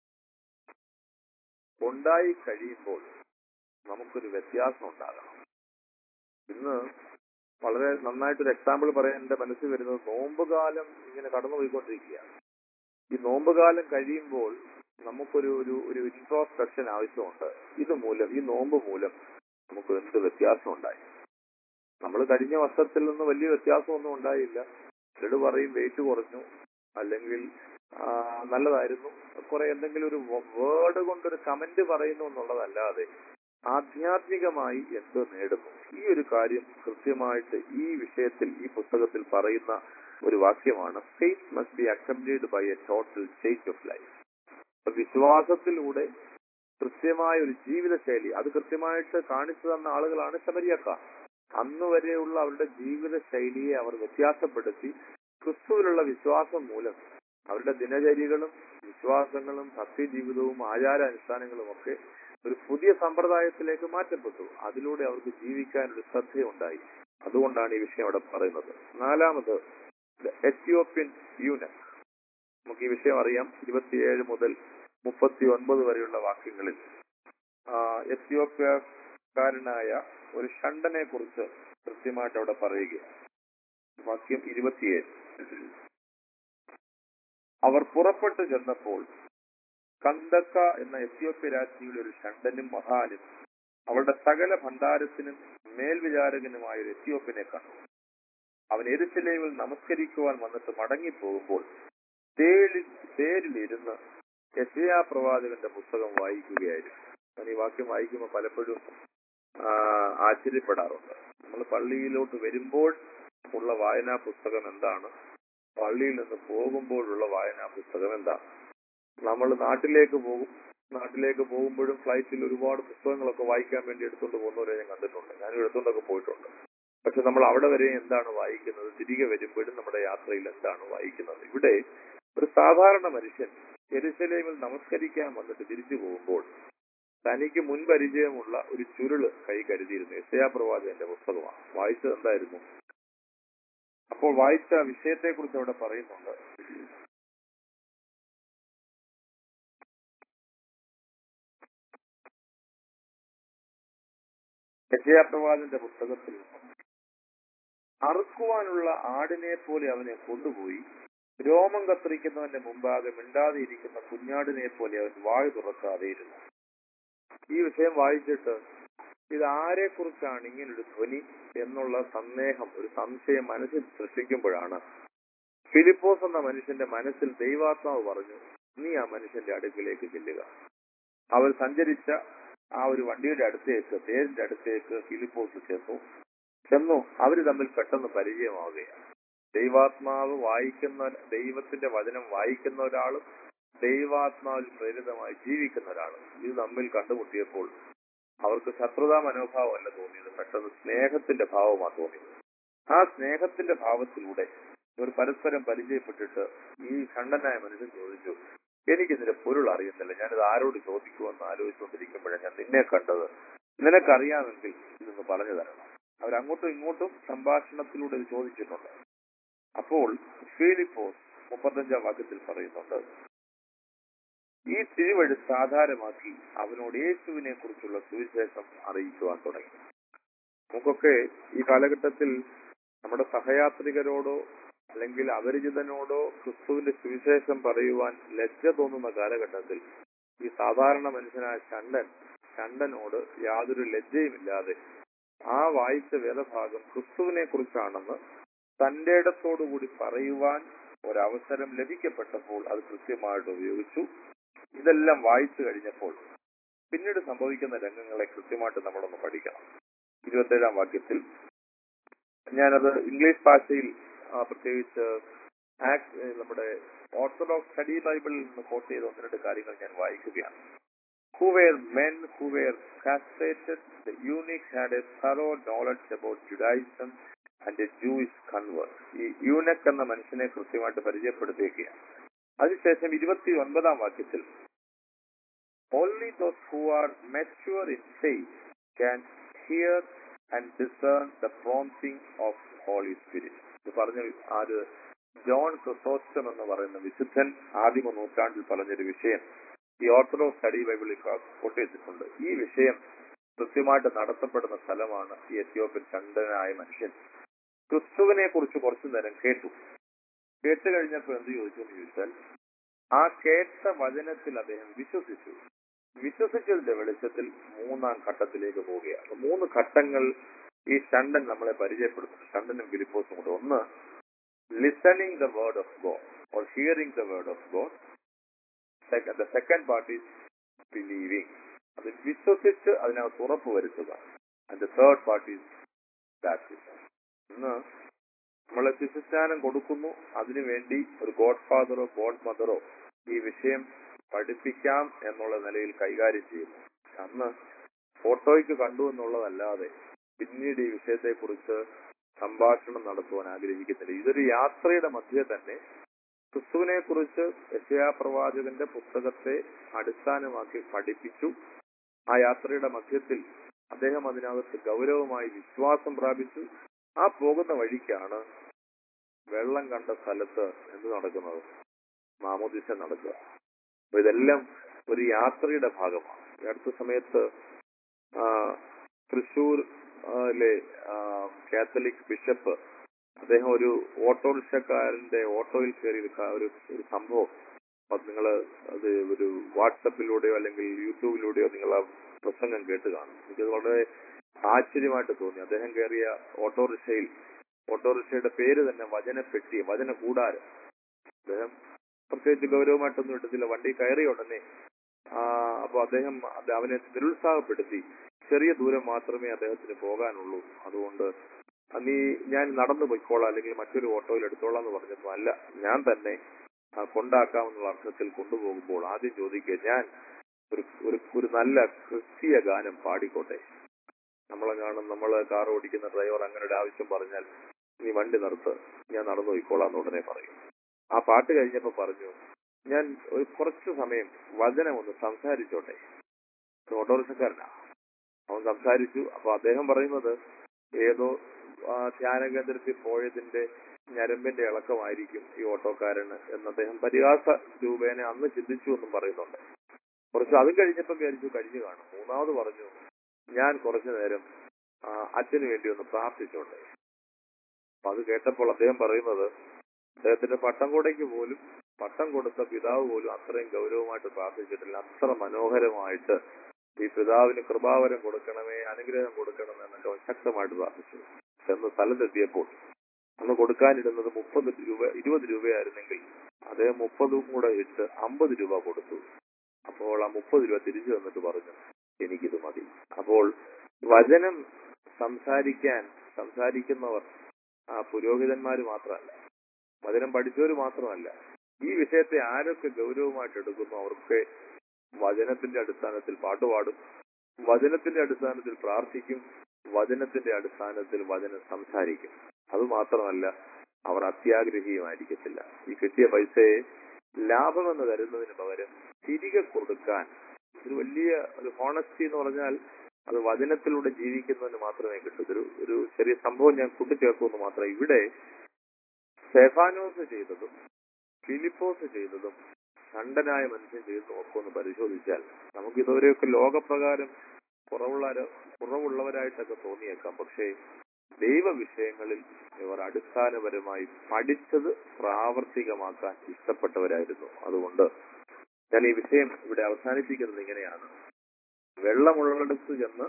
ഉണ്ടായി കഴിയുമ്പോൾ നമുക്കൊരു വ്യത്യാസം ഉണ്ടാകണം ഇന്ന് വളരെ നന്നായിട്ടൊരു എക്സാമ്പിൾ പറയാൻ എന്റെ മനസ്സിൽ വരുന്നത് നോമ്പുകാലം ഇങ്ങനെ കടന്നുപോയിക്കൊണ്ടിരിക്കുകയാണ് ഈ നോമ്പുകാലം കഴിയുമ്പോൾ നമുക്കൊരു ഒരു ഒരു ഇൻട്രോസ്പെക്ഷൻ ആവശ്യമുണ്ട് ഇത് മൂലം ഈ നോമ്പ് മൂലം നമുക്ക് എന്ത് വ്യത്യാസം ഉണ്ടായി നമ്മൾ കഴിഞ്ഞ വർഷത്തിൽ നിന്ന് വലിയ വ്യത്യാസമൊന്നും ഉണ്ടായില്ല ചിലട് പറയും വെയിറ്റ് കുറഞ്ഞു അല്ലെങ്കിൽ ആ, നല്ലതായിരുന്നു കുറെ എന്തെങ്കിലും ഒരു വേർഡ് കൊണ്ടൊരു കമന്റ് പറയുന്നു എന്നുള്ളതല്ലാതെ ആധ്യാത്മികമായി എന്ത് നേടുന്നു ഈ ഒരു കാര്യം കൃത്യമായിട്ട് ഈ വിഷയത്തിൽ ഈ പുസ്തകത്തിൽ പറയുന്ന ഒരു വാക്യമാണ് faith must be accompanied by a total change of life വിശ്വാസത്തിലൂടെ കൃത്യമായ ഒരു ജീവിതശൈലി അത് കൃത്യമായിട്ട് കാണിച്ചു തന്ന ആളുകളാണ് ശബരിയക്കാർ അന്ന് വരെയുള്ള അവരുടെ ജീവിത ശൈലിയെ അവർ വ്യത്യാസപ്പെടുത്തി ക്രിസ്തുവിലുള്ള വിശ്വാസം മൂലം അവരുടെ ദിനചര്യകളും വിശ്വാസങ്ങളും ഭക്തി ജീവിതവും ആചാരാനുഷ്ഠാനങ്ങളും ഒക്കെ ഒരു പുതിയ സമ്പ്രദായത്തിലേക്ക് മാറ്റപ്പെട്ടു അതിലൂടെ അവർക്ക് ജീവിക്കാൻ ഒരു ശ്രദ്ധയുണ്ടായി അതുകൊണ്ടാണ് ഈ വിഷയം അവിടെ പറയുന്നത് നാലാമത് എത്യോപ്യൻ യൂനക് നമുക്ക് ഈ വിഷയം അറിയാം ഇരുപത്തിയേഴ് മുതൽ മുപ്പത്തി ഒൻപത് വരെയുള്ള വാക്യങ്ങളിൽ ആ, എത്യോപ്യക്കാരനായ ഒരു ഷണ്ടനെ കുറിച്ച് കൃത്യമായിട്ട് അവിടെ പറയുകയാണ് വാക്യം ഇരുപത്തിയേഴ് അവർ പുറപ്പെട്ടു ചെന്നപ്പോൾ കന്തക്ക എന്ന എത്യോപ്യ രാജ്ഞിയുടെ ഒരു ഷണ്ടനും മഹാനും അവളുടെ സകല ഭണ്ഡാരത്തിനും മേൽവിചാരകനുമായ ഒരു എത്യോപ്യനെ കണ്ടു അവൻ എരുസലേമിൽ നമസ്കരിക്കുവാൻ വന്നിട്ട് മടങ്ങിപ്പോകുമ്പോൾ തേരിൽ തേരിലിരുന്ന് യശയാ പ്രവാചകന്റെ പുസ്തകം വായിക്കുകയായിരുന്നു ഞാൻ ഈ വാക്യം വായിക്കുമ്പോൾ പലപ്പോഴും ആ, ആശ്ചര്യപ്പെടാറുണ്ട് നമ്മൾ പള്ളിയിലോട്ട് വരുമ്പോൾ ഉള്ള വായനാ പുസ്തകം എന്താണ് പള്ളിയിൽ നിന്ന് പോകുമ്പോഴുള്ള വായനാ പുസ്തകം എന്താണ് നമ്മൾ നാട്ടിലേക്ക് പോകും നാട്ടിലേക്ക് പോകുമ്പോഴും ഫ്ലൈറ്റിൽ ഒരുപാട് പുസ്തകങ്ങളൊക്കെ വായിക്കാൻ വേണ്ടി എടുത്തുകൊണ്ട് പോകുന്നവരെ ഞാൻ കണ്ടിട്ടുണ്ട് ഞാനും എടുത്തുകൊണ്ടൊക്കെ പോയിട്ടുണ്ട് പക്ഷെ നമ്മൾ അവിടെ വരെ എന്താണ് വായിക്കുന്നത് തിരികെ വരുമ്പോഴും നമ്മുടെ യാത്രയിൽ എന്താണ് വായിക്കുന്നത് ഇവിടെ ഒരു സാധാരണ മനുഷ്യൻ എരുസലേമിൽ നമസ്കരിക്കാൻ വന്നിട്ട് തിരിച്ചു പോകുമ്പോൾ തനിക്ക് മുൻപരിചയമുള്ള ഒരു ചുരുള് കൈ കരുതിയിരുന്നു യശയാ പ്രവാചകന്റെ പുസ്തകമാണ് വായിച്ചത് എന്തായിരുന്നു അപ്പോൾ വായിച്ച വിഷയത്തെക്കുറിച്ച് അവിടെ പറയുന്നുണ്ട് യശയാ പ്രവാചകന്റെ പുസ്തകത്തിൽ അറുക്കുവാനുള്ള ആടിനെ പോലെ അവനെ കൊണ്ടുപോയി രോമം കത്തിരിക്കുന്നവന്റെ മുമ്പാകെ മിണ്ടാതെ ഇരിക്കുന്ന കുഞ്ഞാടിനെ പോലെ അവൻ വായു തുറക്കാതെയിരുന്നു ഈ വിഷയം വായിച്ചിട്ട് ഇത് ആരെ കുറിച്ചാണ് ഇങ്ങനൊരു ധ്വനി എന്നുള്ള സന്ദേഹം ഒരു സംശയം മനസ്സിൽ സൃഷ്ടിക്കുമ്പോഴാണ് ഫിലിപ്പോസ് എന്ന മനുഷ്യന്റെ മനസ്സിൽ ദൈവാത്മാവ് പറഞ്ഞു നീ ആ മനുഷ്യന്റെ അടുക്കിലേക്ക് ചെല്ലുക അവർ സഞ്ചരിച്ച ആ ഒരു വണ്ടിയുടെ അടുത്തേക്ക് തേരിന്റെ അടുത്തേക്ക് ഫിലിപ്പോസ് ചെന്നു ചെന്നു അവര് തമ്മിൽ പെട്ടെന്ന് പരിചയമാവുകയാണ് ദൈവാത്മാവ് വായിക്കുന്ന ദൈവത്തിന്റെ വചനം വായിക്കുന്ന ഒരാളും ദൈവാത്മാവിൽ പ്രേരിതമായി ജീവിക്കുന്ന ഒരാളും ഇത് തമ്മിൽ കണ്ടുമുട്ടിയപ്പോൾ അവർക്ക് ശത്രുതാ മനോഭാവമല്ല തോന്നിയത് പെട്ടെന്ന് സ്നേഹത്തിന്റെ ഭാവമാണ് തോന്നിയത് ആ സ്നേഹത്തിന്റെ ഭാവത്തിലൂടെ ഇവർ പരസ്പരം പരിചയപ്പെട്ടിട്ട് ഈ ഖണ്ഡനായ മനുഷ്യൻ ചോദിച്ചു എനിക്കിതിന്റെ പൊരുൾ അറിയുന്നില്ല ഞാനിത് ആരോട് ചോദിക്കുമെന്ന് ആലോചിച്ചുകൊണ്ടിരിക്കുമ്പോഴാണ് ഞാൻ നിന്നെ കണ്ടത് നിനക്കറിയാമെങ്കിൽ ഇതൊന്ന് പറഞ്ഞു തരണം അവരങ്ങോട്ടും ഇങ്ങോട്ടും സംഭാഷണത്തിലൂടെ ഇത് ചോദിച്ചിട്ടുണ്ട് അപ്പോൾ ഫീലിപ്പോസ് മുപ്പത്തഞ്ചാം വാക്യത്തിൽ പറയുന്നുണ്ട് ഈ തിരുവഴുത്ത് ആധാരമാക്കി അവനോട് യേശുവിനെ കുറിച്ചുള്ള സുവിശേഷം അറിയിക്കുവാൻ തുടങ്ങി നമുക്കൊക്കെ ഈ കാലഘട്ടത്തിൽ നമ്മുടെ സഹയാത്രികരോടോ അല്ലെങ്കിൽ അപരിചിതനോടോ ക്രിസ്തുവിന്റെ സുവിശേഷം പറയുവാൻ ലജ്ജ തോന്നുന്ന കാലഘട്ടത്തിൽ ഈ സാധാരണ മനുഷ്യനായ ചണ്ടൻ ചണ്ടനോട് യാതൊരു ലജ്ജയുമില്ലാതെ ആ വായിച്ച വേദഭാഗം ക്രിസ്തുവിനെ കുറിച്ചാണെന്ന് തന്റെ ഇടത്തോടുകൂടി പറയുവാൻ ഒരവസരം ലഭിക്കപ്പെട്ടപ്പോൾ അത് കൃത്യമായിട്ട് ഉപയോഗിച്ചു ഇതെല്ലാം വായിച്ചു കഴിഞ്ഞപ്പോൾ പിന്നീട് സംഭവിക്കുന്ന രംഗങ്ങളെ കൃത്യമായിട്ട് നമ്മളൊന്ന് പഠിക്കണം ഇരുപത്തേഴാം വാക്യത്തിൽ ഞാനത് ഇംഗ്ലീഷ് ഭാഷയിൽ ആ, പ്രത്യേകിച്ച് ആക്ട് ഏ, നമ്മുടെ ഓർത്തഡോക്സ് സ്റ്റഡി ബൈബിളിൽ നിന്ന് കോട്ട് ചെയ്ത ഒന്ന് രണ്ട് കാര്യങ്ങൾ ഞാൻ വായിക്കുകയാണ് who were men who were castrated, the eunuch had a thorough knowledge about Judaism and a Jewish convert. ഈ യൂനക് എന്ന മനുഷ്യനെ കൃത്യമായിട്ട് പരിചയപ്പെടുത്തിയിരിക്കുകയാണ് അതിനുശേഷം ഇരുപത്തി ഒൻപതാം വാക്യത്തിൽ only those who are mature in faith can hear and discern the prompting of Holy Spirit ഇത് പറഞ്ഞ ആര് ജോൺ ക്രിസോസ്റ്റം എന്ന് പറയുന്ന വിശുദ്ധൻ ആദിമ നൂറ്റാണ്ടിൽ പറഞ്ഞൊരു വിഷയം ഈ ഓർത്തഡോക്സ് സ്റ്റഡി ബൈബിളിൽ കോട്ട് ചെയ്തിട്ടുണ്ട് ഈ വിഷയം കൃത്യമായിട്ട് നടത്തപ്പെടുന്ന സ്ഥലമാണ് ഈ എത്യോപ്യൻ ചണ്ടനായ മനുഷ്യൻ ക്രിസ്തുവിനെ കുറിച്ച് കുറച്ചു നേരം കേട്ടു കേട്ട് കഴിഞ്ഞപ്പോൾ എന്ത് ചോദിച്ചു എന്ന് ചോദിച്ചാൽ ആ കേട്ട വചനത്തിൽ അദ്ദേഹം വിശ്വസിച്ചു വിശ്വസിച്ചതിന്റെ വെളിച്ചത്തിൽ മൂന്നാം ഘട്ടത്തിലേക്ക് പോവുകയാണ് അപ്പൊ മൂന്ന് ഘട്ടങ്ങൾ ഈ ഷണ്ടൻ നമ്മളെ പരിചയപ്പെടുത്തുന്നു ഷണ്ടനും ഫിലിപ്പോസും കൂടെ ഒന്ന് listening the word of God or hearing the word of God the second part is believing അത് വിശ്വസിച്ച് അതിനകത്ത് ഉറപ്പ് വരുത്തുക and third part is baptism ഇന്ന് നമ്മൾ ശിശുസ്നാനം കൊടുക്കുന്നു അതിനുവേണ്ടി ഒരു ഗോഡ് ഫാദറോ ഗോഡ് മദറോ ഈ വിഷയം പഠിപ്പിക്കാം എന്നുള്ള നിലയിൽ കൈകാര്യം ചെയ്യുന്നു അന്ന് ഫോട്ടോയ്ക്ക് കണ്ടു എന്നുള്ളതല്ലാതെ പിന്നീട് ഈ വിഷയത്തെക്കുറിച്ച് സംഭാഷണം നടത്തുവാൻ ആഗ്രഹിക്കുന്നില്ല ഇതൊരു യാത്രയുടെ മധ്യേ തന്നെ ക്രിസ്തുവിനെ കുറിച്ച് യശയാ പ്രവാചകന്റെ പുസ്തകത്തെ അടിസ്ഥാനമാക്കി പഠിപ്പിച്ചു ആ യാത്രയുടെ മധ്യത്തിൽ അദ്ദേഹം അതിനകത്ത് ഗൗരവമായി വിശ്വാസം പ്രാപിച്ചു ആ പോകുന്ന വഴിക്കാണ് വെള്ളം കണ്ട സ്ഥലത്ത് എന്ത് നടക്കുന്നത് മാമോദിസ നടക്കുക അപ്പൊ ഇതെല്ലാം ഒരു യാത്രയുടെ ഭാഗമാണ് ഈ അടുത്ത സമയത്ത് ആ, തൃശൂർ ആ, ലെ ആ, കാത്തലിക് ബിഷപ്പ് അദ്ദേഹം ഒരു ഓട്ടോറിക്ഷക്കാരന്റെ ഓട്ടോയിൽ കയറി ഒരു ക- ഒരു ഒരു സംഭവം അത് നിങ്ങൾ അത് ഒരു വാട്സപ്പിലൂടെയോ അല്ലെങ്കിൽ യൂട്യൂബിലൂടെയോ നിങ്ങൾ ആ പ്രസംഗം കേട്ട് കാണും എനിക്കത് വളരെ ആശ്ചര്യമായിട്ട് തോന്നി അദ്ദേഹം കയറിയ ഓട്ടോറിക്ഷയിൽ ഓട്ടോറിക്ഷയുടെ പേര് തന്നെ വചനപ്പെട്ടി വചന കൂടാരം അദ്ദേഹം പ്രത്യേകിച്ച് ഗൗരവമായിട്ടൊന്നും എടുത്തില്ല വണ്ടി കയറിയ ഉടനെ ആ, അപ്പൊ അദ്ദേഹം അത് അവനെ നിരുത്സാഹപ്പെടുത്തി ചെറിയ ദൂരം മാത്രമേ അദ്ദേഹത്തിന് പോകാനുള്ളൂ അതുകൊണ്ട് ആ, നീ ഞാൻ നടന്നു പോയിക്കോളാം അല്ലെങ്കിൽ മറ്റൊരു ഓട്ടോയിൽ എടുത്തോളാം എന്ന് പറഞ്ഞപ്പോ അല്ല ഞാൻ തന്നെ ആ, കൊണ്ടാക്കാമെന്നുള്ള അർത്ഥത്തിൽ കൊണ്ടുപോകുമ്പോൾ ആദ്യം ചോദിക്കുക ഞാൻ ഒരു ഒരു ഒരു നല്ല ക്രിസ്തീയ ഗാനം പാടിക്കോട്ടെ നമ്മളെങ്ങാനും നമ്മൾ കാർ ഓടിക്കുന്ന ഡ്രൈവർ അങ്ങനെ ഒരു ആവശ്യം പറഞ്ഞാൽ നീ വണ്ടി നിർത്ത് ഞാൻ നടന്നു പോയിക്കോളാം എന്ന് ഉടനെ പറയും ആ പാട്ട് കഴിഞ്ഞപ്പോ പറഞ്ഞു ഞാൻ ഒരു കുറച്ചു സമയം വചനം ഒന്ന് സംസാരിച്ചോട്ടെ ഒരു ഓട്ടോറിക്ഷക്കാരനാ അവൻ സംസാരിച്ചു അപ്പൊ അദ്ദേഹം പറയുന്നത് ഏതോ ആ, ധ്യാന കേന്ദ്രത്തിൽ പോയതിന്റെ ഞരമ്പിന്റെ ഇളക്കമായിരിക്കും ഈ ഓട്ടോക്കാരന് എന്ന് അദ്ദേഹം പരിഹാസ രൂപേണ അന്ന് ചിന്തിച്ചു എന്നും പറയുന്നുണ്ട് കുറച്ച് അതും കഴിഞ്ഞപ്പോ വിചാരിച്ചു കഴിഞ്ഞു കാണും മൂന്നാമത് പറഞ്ഞു ഞാൻ കുറച്ചു നേരം ആ, അച്ഛന് വേണ്ടി ഒന്ന് പ്രാർത്ഥിച്ചോട്ടെ അപ്പൊ അത് കേട്ടപ്പോൾ അദ്ദേഹം പറയുന്നത് അദ്ദേഹത്തിന്റെ പട്ടം കൂടയ്ക്ക് പോലും പട്ടം കൊടുത്ത പിതാവ് പോലും അത്രയും ഗൗരവമായിട്ട് പ്രാർത്ഥിച്ചിട്ടില്ല അത്ര മനോഹരമായിട്ട് ഈ പിതാവിന് കൃപാവരം കൊടുക്കണമേ അനുഗ്രഹം കൊടുക്കണമേ എന്നൊക്കെ അവൻ ശക്തമായിട്ട് പ്രാർത്ഥിച്ചു ചെന്ന് സ്ഥലത്തെത്തിയപ്പോൾ അന്ന് കൊടുക്കാനിരുന്നത് മുപ്പത് രൂപ ഇരുപത് രൂപയായിരുന്നെങ്കിൽ അദ്ദേഹം മുപ്പതും കൂടെ ഇട്ട് അമ്പത് രൂപ കൊടുത്തു അപ്പോൾ ആ മുപ്പത് രൂപ തിരിച്ചു വന്നിട്ട് പറഞ്ഞു എനിക്കിത് മതി അപ്പോൾ വചനം സംസാരിക്കാൻ സംസാരിക്കുന്നവർ ആ പുരോഹിതന്മാര് മാത്രമല്ല വചനം പഠിച്ചവര് മാത്രമല്ല ഈ വിഷയത്തെ ആരൊക്കെ ഗൗരവമായിട്ട് എടുക്കുന്നു അവർക്ക് വചനത്തിന്റെ അടിസ്ഥാനത്തിൽ പാട്ടുപാടും വചനത്തിന്റെ അടിസ്ഥാനത്തിൽ പ്രാർത്ഥിക്കും വചനത്തിന്റെ അടിസ്ഥാനത്തിൽ വചനം സംസാരിക്കും അത് മാത്രമല്ല അവർ അത്യാഗ്രഹിയുമായിരിക്കത്തില്ല ഈ കിട്ടിയ പൈസയെ ലാഭമെന്ന് കരുതുന്നതിന് പകരം തിരികെ കൊടുക്കാൻ ഒരു വലിയ ഒരു ഹോണസ്റ്റി എന്ന് പറഞ്ഞാൽ അത് വചനത്തിലൂടെ ജീവിക്കുന്നതിന് മാത്രമേ കിട്ടൂ ഒരു ഒരു ചെറിയ സംഭവം ഞാൻ കൂട്ടിച്ചേർക്കുമെന്ന് മാത്രം ഇവിടെ സെഫാനോസ് ചെയ്തതും ഫിലിപ്പോസ് ചെയ്തതും ഷണ്ടനായ മനുഷ്യൻ ചെയ്തതും ഒക്കെ ഒന്ന് പരിശോധിച്ചാൽ നമുക്ക് ഇതുവരെയൊക്കെ ലോകപ്രകാരം കുറവുള്ള കുറവുള്ളവരായിട്ടൊക്കെ തോന്നിയേക്കാം പക്ഷേ ദൈവ വിഷയങ്ങളിൽ ഇവർ അടിസ്ഥാനപരമായി പഠിച്ചത് പ്രാവർത്തികമാക്കാൻ ഇഷ്ടപ്പെട്ടവരായിരുന്നു അതുകൊണ്ട് ഞാൻ ഈ വിഷയം ഇവിടെ അവസാനിപ്പിക്കുന്നത് ഇങ്ങനെയാണ് വെള്ളമുള്ളിടത്ത് ചെന്ന്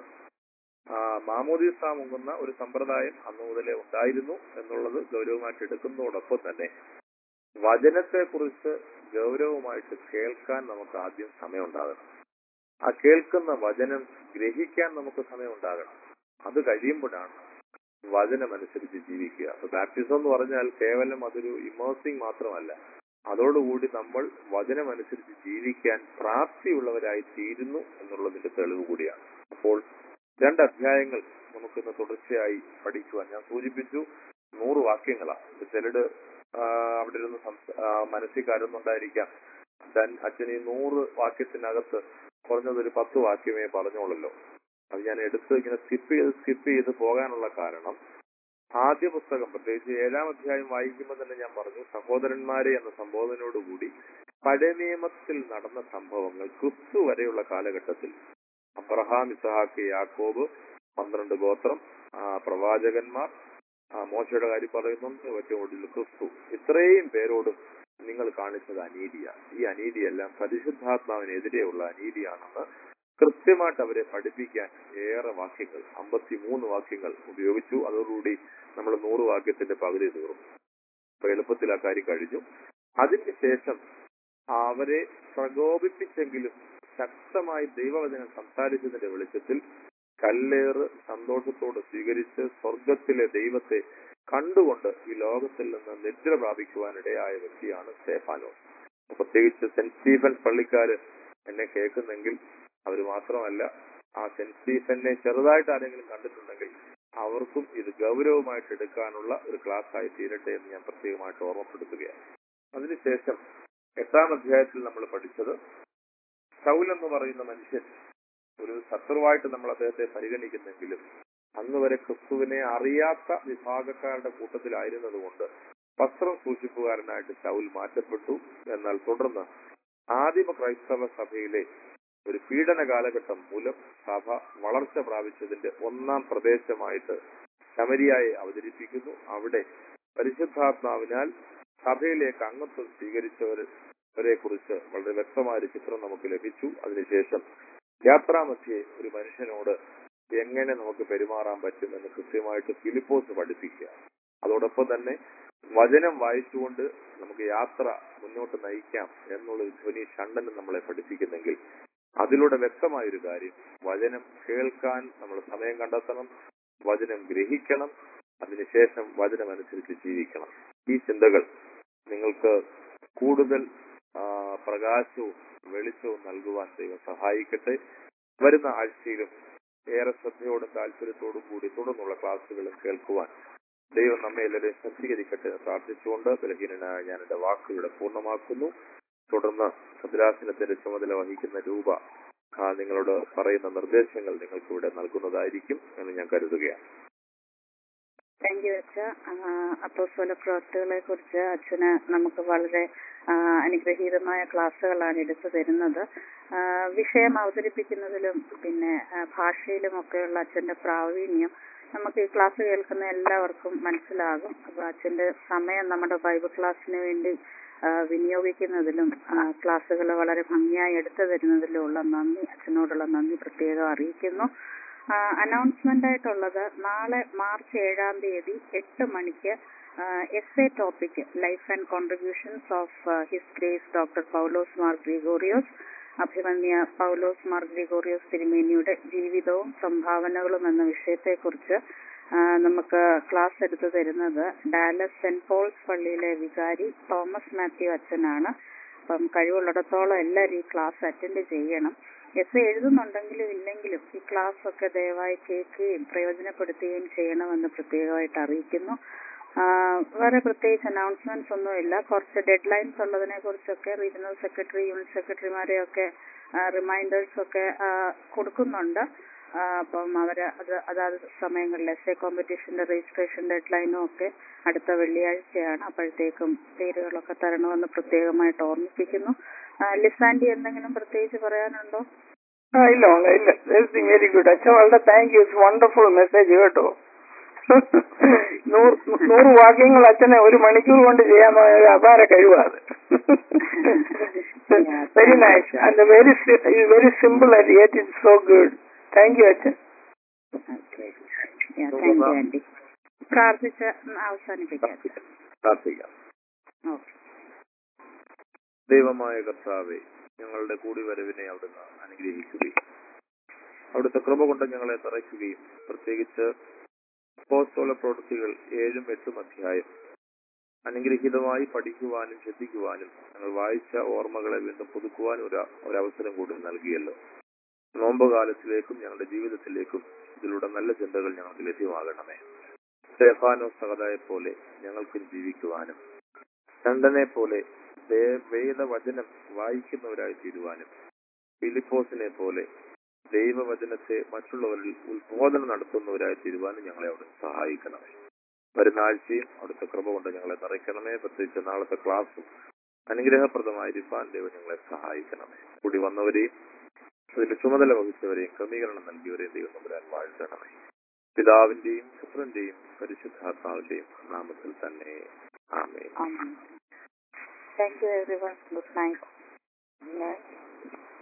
ആ, മാമോദീസ മുങ്ങുന്ന ഒരു സമ്പ്രദായം അന്നു മുതലേ ഉണ്ടായിരുന്നു എന്നുള്ളത് ഗൗരവമായിട്ട് എടുക്കുന്നതോടൊപ്പം തന്നെ വചനത്തെ കുറിച്ച് ഗൗരവമായിട്ട് കേൾക്കാൻ നമുക്ക് ആദ്യം സമയമുണ്ടാകണം ആ കേൾക്കുന്ന വചനം ഗ്രഹിക്കാൻ നമുക്ക് സമയമുണ്ടാകണം അത് കഴിയുമ്പോഴാണ് വചനമനുസരിച്ച് ജീവിക്കുക അപ്പൊ ബാപ്റ്റിസം എന്ന് പറഞ്ഞാൽ കേവലം അതൊരു ഇമേഴ്സിംഗ് മാത്രമല്ല അതോടുകൂടി നമ്മൾ വചനമനുസരിച്ച് ജീവിക്കാൻ പ്രാപ്തിയുള്ളവരായി തീരുന്നു എന്നുള്ളതിന്റെ തെളിവ് കൂടിയാണ് അപ്പോൾ രണ്ട് അധ്യായങ്ങൾ നമുക്കിന്ന് തുടർച്ചയായി പഠിക്കുവാൻ ഞാൻ സൂചിപ്പിച്ചു നൂറ് വാക്യങ്ങളാണ് ഇപ്പൊ ചിലര് ആ, അവിടെ ഇരുന്ന് സംസ- ആ, മനസ്സിൽ കരുന്നുണ്ടായിരിക്കാം അച്ഛൻ അച്ഛൻ ഈ നൂറ് വാക്യത്തിനകത്ത് കുറഞ്ഞത് ഒരു പത്ത് വാക്യമേ പറഞ്ഞോളല്ലോ അത് ഞാൻ എടുത്ത് ഇങ്ങനെ സ്കിപ്പ് ചെയ്ത് സ്കിപ്പ് ചെയ്ത് പോകാനുള്ള കാരണം ആദ്യ പുസ്തകം പ്രത്യേകിച്ച് ഏഴാം അധ്യായം വായിക്കുമ്പോൾ തന്നെ ഞാൻ പറഞ്ഞു സഹോദരന്മാരെ എന്ന സംബോധനയോടുകൂടി പഴയ നിയമത്തിൽ നടന്ന സംഭവങ്ങൾ ക്രിസ്തു വരെയുള്ള കാലഘട്ടത്തിൽ അബ്രഹാം ഇസഹാക്ക് യാക്കോബ് പന്ത്രണ്ട് ഗോത്രം ആ, പ്രവാചകന്മാർ ആ, മോശയുടെ കാര്യം പറയുന്നുണ്ട് ഏറ്റവും കൂടുതൽ ക്രിസ്തു ഇത്രയും പേരോടും നിങ്ങൾ കാണിച്ചത് അനീതിയ ഈ അനീതിയെല്ലാം പരിശുദ്ധാത്മാവിനെതിരെയുള്ള അനീതിയാണെന്ന് കൃത്യമായിട്ട് അവരെ പഠിപ്പിക്കാൻ ഏറെ വാക്യങ്ങൾ അമ്പത്തിമൂന്ന് വാക്യങ്ങൾ ഉപയോഗിച്ചു അതോടുകൂടി നമ്മൾ നൂറ് വാക്യത്തിന്റെ പകുതി തീർന്നു അപ്പൊ എളുപ്പത്തിൽ ആ കാര്യം കഴിഞ്ഞു അതിനുശേഷം അവരെ പ്രകോപിപ്പിച്ചെങ്കിലും ശക്തമായി ദൈവവചനം സംസാരിച്ചതിന്റെ വെളിച്ചത്തിൽ കല്ലേറ് സന്തോഷത്തോടെ സ്വീകരിച്ച് സ്വർഗത്തിലെ ദൈവത്തെ കണ്ടുകൊണ്ട് ഈ ലോകത്തിൽ നിന്ന് നിദ്ര പ്രാപിക്കുവാനിടയായ വ്യക്തിയാണ് സ്റ്റേഫാനോസ് പ്രത്യേകിച്ച് സെന്റ് സ്റ്റീഫൻസ് പള്ളിക്കാര് എന്നെ കേൾക്കുന്നെങ്കിൽ അവർ മാത്രമല്ല ആ സെന്റ് സ്റ്റീഫനെ ചെറുതായിട്ട് ആരെങ്കിലും കണ്ടിട്ടുണ്ടെങ്കിൽ അവർക്കും ഇത് ഗൗരവമായിട്ട് എടുക്കാനുള്ള ഒരു ക്ലാസ് ആയി തീരട്ടെ എന്ന് ഞാൻ പ്രത്യേകമായിട്ട് ഓർമ്മപ്പെടുത്തുകയാണ് അതിനുശേഷം എട്ടാം അധ്യായത്തിൽ നമ്മൾ പഠിച്ചത് ശൗൽ എന്ന് പറയുന്ന മനുഷ്യൻ ഒരു ശത്രുവായിട്ട് നമ്മൾ അദ്ദേഹത്തെ പരിഗണിക്കുന്നെങ്കിലും അന്ന് വരെ ക്രിസ്തുവിനെ അറിയാത്ത വിഭാഗക്കാരുടെ കൂട്ടത്തിലായിരുന്നതുകൊണ്ട് വസ്ത്രം സൂക്ഷിപ്പുകാരനായിട്ട് ശൗൽ മാറ്റപ്പെട്ടു എന്നാൽ തുടർന്ന് ആദിമ ക്രൈസ്തവ സഭയിലെ ഒരു പീഡന കാലഘട്ടം മൂലം സഭ വളർച്ച പ്രാപിച്ചതിന്റെ ഒന്നാം പ്രദേശമായിട്ട് ശമരിയായെ അവതരിപ്പിക്കുന്നു അവിടെ പരിശുദ്ധാത്മാവിനാൽ സഭയിലേക്ക് അംഗത്വം സ്വീകരിച്ചവരെ കുറിച്ച് വളരെ വ്യക്തമായ ഒരു ചിത്രം നമുക്ക് ലഭിച്ചു അതിനുശേഷം യാത്രാമധ്യേ ഒരു മനുഷ്യനോട് എങ്ങനെ നമുക്ക് പെരുമാറാൻ പറ്റുമെന്ന് കൃത്യമായിട്ട് ഫിലിപ്പോസ് പഠിപ്പിക്കുക അതോടൊപ്പം തന്നെ വചനം വായിച്ചുകൊണ്ട് നമുക്ക് യാത്ര മുന്നോട്ട് നയിക്കാം എന്നുള്ള ഒരു ധ്വനി ഷണ്ടനും നമ്മളെ പഠിപ്പിക്കുന്നെങ്കിൽ അതിലൂടെ വ്യക്തമായൊരു കാര്യം വചനം കേൾക്കാൻ നമ്മൾ സമയം കണ്ടെത്തണം വചനം ഗ്രഹിക്കണം അതിനുശേഷം വചനം അനുസരിച്ച് ജീവിക്കണം ഈ ചിന്തകൾ നിങ്ങൾക്ക് കൂടുതൽ ആ, പ്രകാശവും വെളിച്ചവും നൽകുവാൻ ദൈവം സഹായിക്കട്ടെ വരുന്ന ആഴ്ചയിലും ഏറെ ശ്രദ്ധയോടും താല്പര്യത്തോടും കൂടി തുടർന്നുള്ള ക്ലാസ്സുകളും കേൾക്കുവാൻ ദൈവം നമ്മെ എല്ലാവരെയും സജ്ജീകരിക്കട്ടെ എന്ന് പ്രാർത്ഥിച്ചുകൊണ്ട് ബലഹീനനായ ഞാൻ എന്റെ വാക്കുകളുടെ പൂർണ്ണമാക്കുന്നു തുടർന്ന് ഭദ്രാസനത്തിന്റെ ചുമതല വഹിക്കുന്ന രൂപ ആ, നിങ്ങളോട് പറയുന്ന നിർദ്ദേശങ്ങൾ നിങ്ങൾക്ക് ഇവിടെ നൽകുന്നതായിരിക്കും എന്ന് ഞാൻ കരുതുകയാണ് താങ്ക് യു അച്ഛ അപ്പോസ്തല പ്രവർത്തികളെ കുറിച്ച് അച്ഛന് നമുക്ക് വളരെ ആ, അനുഗ്രഹീതമായ ക്ലാസ്സുകളാണ് എടുത്തു തരുന്നത് ആ, വിഷയം അവതരിപ്പിക്കുന്നതിലും പിന്നെ ആ, ഭാഷയിലും ഒക്കെയുള്ള അച്ഛന്റെ പ്രാവീണ്യം നമുക്ക് ഈ ക്ലാസ് കേൾക്കുന്ന എല്ലാവർക്കും മനസ്സിലാകും അപ്പൊ അച്ഛന്റെ സമയം നമ്മുടെ ബൈബിൾ ക്ലാസ്സിന് വേണ്ടി ആ, വിനിയോഗിക്കുന്നതിലും ക്ലാസ്സുകൾ വളരെ ഭംഗിയായി എടുത്തു തരുന്നതിലുമുള്ള നന്ദി അച്ഛനോടുള്ള നന്ദി പ്രത്യേകം അറിയിക്കുന്നു അനൗൺസ്മെന്റ് ആയിട്ടുള്ളത് നാളെ മാർച്ച് ഏഴാം തീയതി എട്ട് മണിക്ക് S A topic life and contributions of His Grace doctor Paulose Mar Gregorios അഭിമന്യ പൗലോസ് മാർ ഗ്രിഗോറിയോസ് തിരുമേനിയുടെ ജീവിതവും സംഭാവനകളും എന്ന വിഷയത്തെക്കുറിച്ച് ആ, നമുക്ക് ക്ലാസ് എടുത്തു തരുന്നത് ഡാലസ് സെന്റ് പോൾസ് പള്ളിയിലെ വികാരി തോമസ് മാത്യു അച്ഛനാണ് അപ്പം കഴിവുള്ളിടത്തോളം എല്ലാവരും ഈ ക്ലാസ് അറ്റൻഡ് ചെയ്യണം എസ് എഴുതുന്നുണ്ടെങ്കിലും ഇല്ലെങ്കിലും ഈ ക്ലാസ് ഒക്കെ ദയവായി കേൾക്കുകയും പ്രയോജനപ്പെടുത്തുകയും ചെയ്യണമെന്ന് പ്രത്യേകമായിട്ട് അറിയിക്കുന്നു ആ, വേറെ പ്രത്യേകിച്ച് അനൗൺസ്മെന്റ്സ് ഒന്നുമില്ല കുറച്ച് ഡെഡ് ലൈൻസ് ഉള്ളതിനെ കുറിച്ചൊക്കെ റീജിയണൽ സെക്രട്ടറി യൂണിറ്റ് സെക്രട്ടറിമാരെയൊക്കെ റിമൈൻഡേഴ്സ് ഒക്കെ ആ, കൊടുക്കുന്നുണ്ട് ആ, അപ്പം അവര് അത് അതാത് സമയങ്ങളിൽ എസ് എ കോമ്പറ്റീഷന്റെ രജിസ്ട്രേഷൻ ഡെഡ് ലൈനും ഒക്കെ അടുത്ത വെള്ളിയാഴ്ചയാണ് അപ്പോഴത്തേക്കും പേരുകളൊക്കെ തരണമെന്ന് പ്രത്യേകമായിട്ട് ഓർമ്മിപ്പിക്കുന്നു ആ, ലിസാൻഡി എന്തെങ്കിലും പ്രത്യേകിച്ച് പറയാനുണ്ടോ ആ ഇല്ല മോളെ ഇല്ല എവറിങ് വെരി ഗുഡ് അച്ഛൻ വളരെ താങ്ക് യു വണ്ടർഫുൾ മെസ്സേജ് കേട്ടോ നൂറ് നൂറ് വാക്യങ്ങൾ അച്ഛനെ ഒരു മണിക്കൂർ കൊണ്ട് ചെയ്യാൻ ഒരു അപാര കഴിവാണ് very nice and very very simple and yet it so good thank you അച്ഛൻ ഓക്കെ താങ്ക് യു ആന്റി പ്രാർത്ഥിച്ച് അവസാനിപ്പിക്കാം പ്രാർത്ഥിക്കാം ഓക്കെ ദൈവമായ കർത്താവെ ഞങ്ങളുടെ കൂടി വരവിനെ അവിടുന്ന് അനുഗ്രഹിക്കുകയും അവിടുത്തെ കൃപ കൊണ്ട് ഞങ്ങളെ തറയ്ക്കുകയും പ്രത്യേകിച്ച് പോസ്തോല പ്രവൃത്തികൾ ഏഴും എട്ടും അധ്യായം അനുഗ്രഹീതമായി പഠിക്കുവാനും ശ്രദ്ധിക്കുവാനും ഞങ്ങൾ വായിച്ച ഓർമ്മകളെ വീണ്ടും പുതുക്കുവാനും ഒരു ഒരവസരം കൂടി നൽകിയല്ലോ നോമ്പ് കാലത്തിലേക്കും ഞങ്ങളുടെ ജീവിതത്തിലേക്കും ഇതിലൂടെ നല്ല ചിന്തകൾ ഞങ്ങൾക്ക് ലഭ്യമാകണമേ സ്റ്റെഫാനോ സഹതായെ പോലെ ഞങ്ങൾക്കും ജീവിക്കുവാനും ചണ്ടനെ പോലെ വേ- വേദവചനം വായിക്കുന്നവരായി തീരുവാനും ഫിലിപ്പോസിനെ പോലെ ദൈവവചനത്തെ മറ്റുള്ളവരിൽ ഉത്ബോധനം നടത്തുന്നവരായി തീരുവാനും ഞങ്ങളെ അവിടെ സഹായിക്കണമേ വരുന്ന ആഴ്ചയും അവിടുത്തെ കൃപ കൊണ്ട് ഞങ്ങളെ നിറയ്ക്കണമേ പ്രത്യേകിച്ച് നാളത്തെ ക്ലാസ്സും അനുഗ്രഹപ്രദമായിരിക്കാൻ ദൈവം ഞങ്ങളെ സഹായിക്കണമേ കൂടി വന്നവരെയും അതിന്റെ ചുമതല വഹിച്ചവരെയും ക്രമീകരണം നൽകിയവരെയും ദൈവം നമ്പരാൻ വാഴ്ത്തണമേ പിതാവിന്റെയും പുത്രന്റെയും പരിശുദ്ധാത്മാവിന്റെയും നാമത്തിൽ തന്നെ ആമേ thank you everyone good night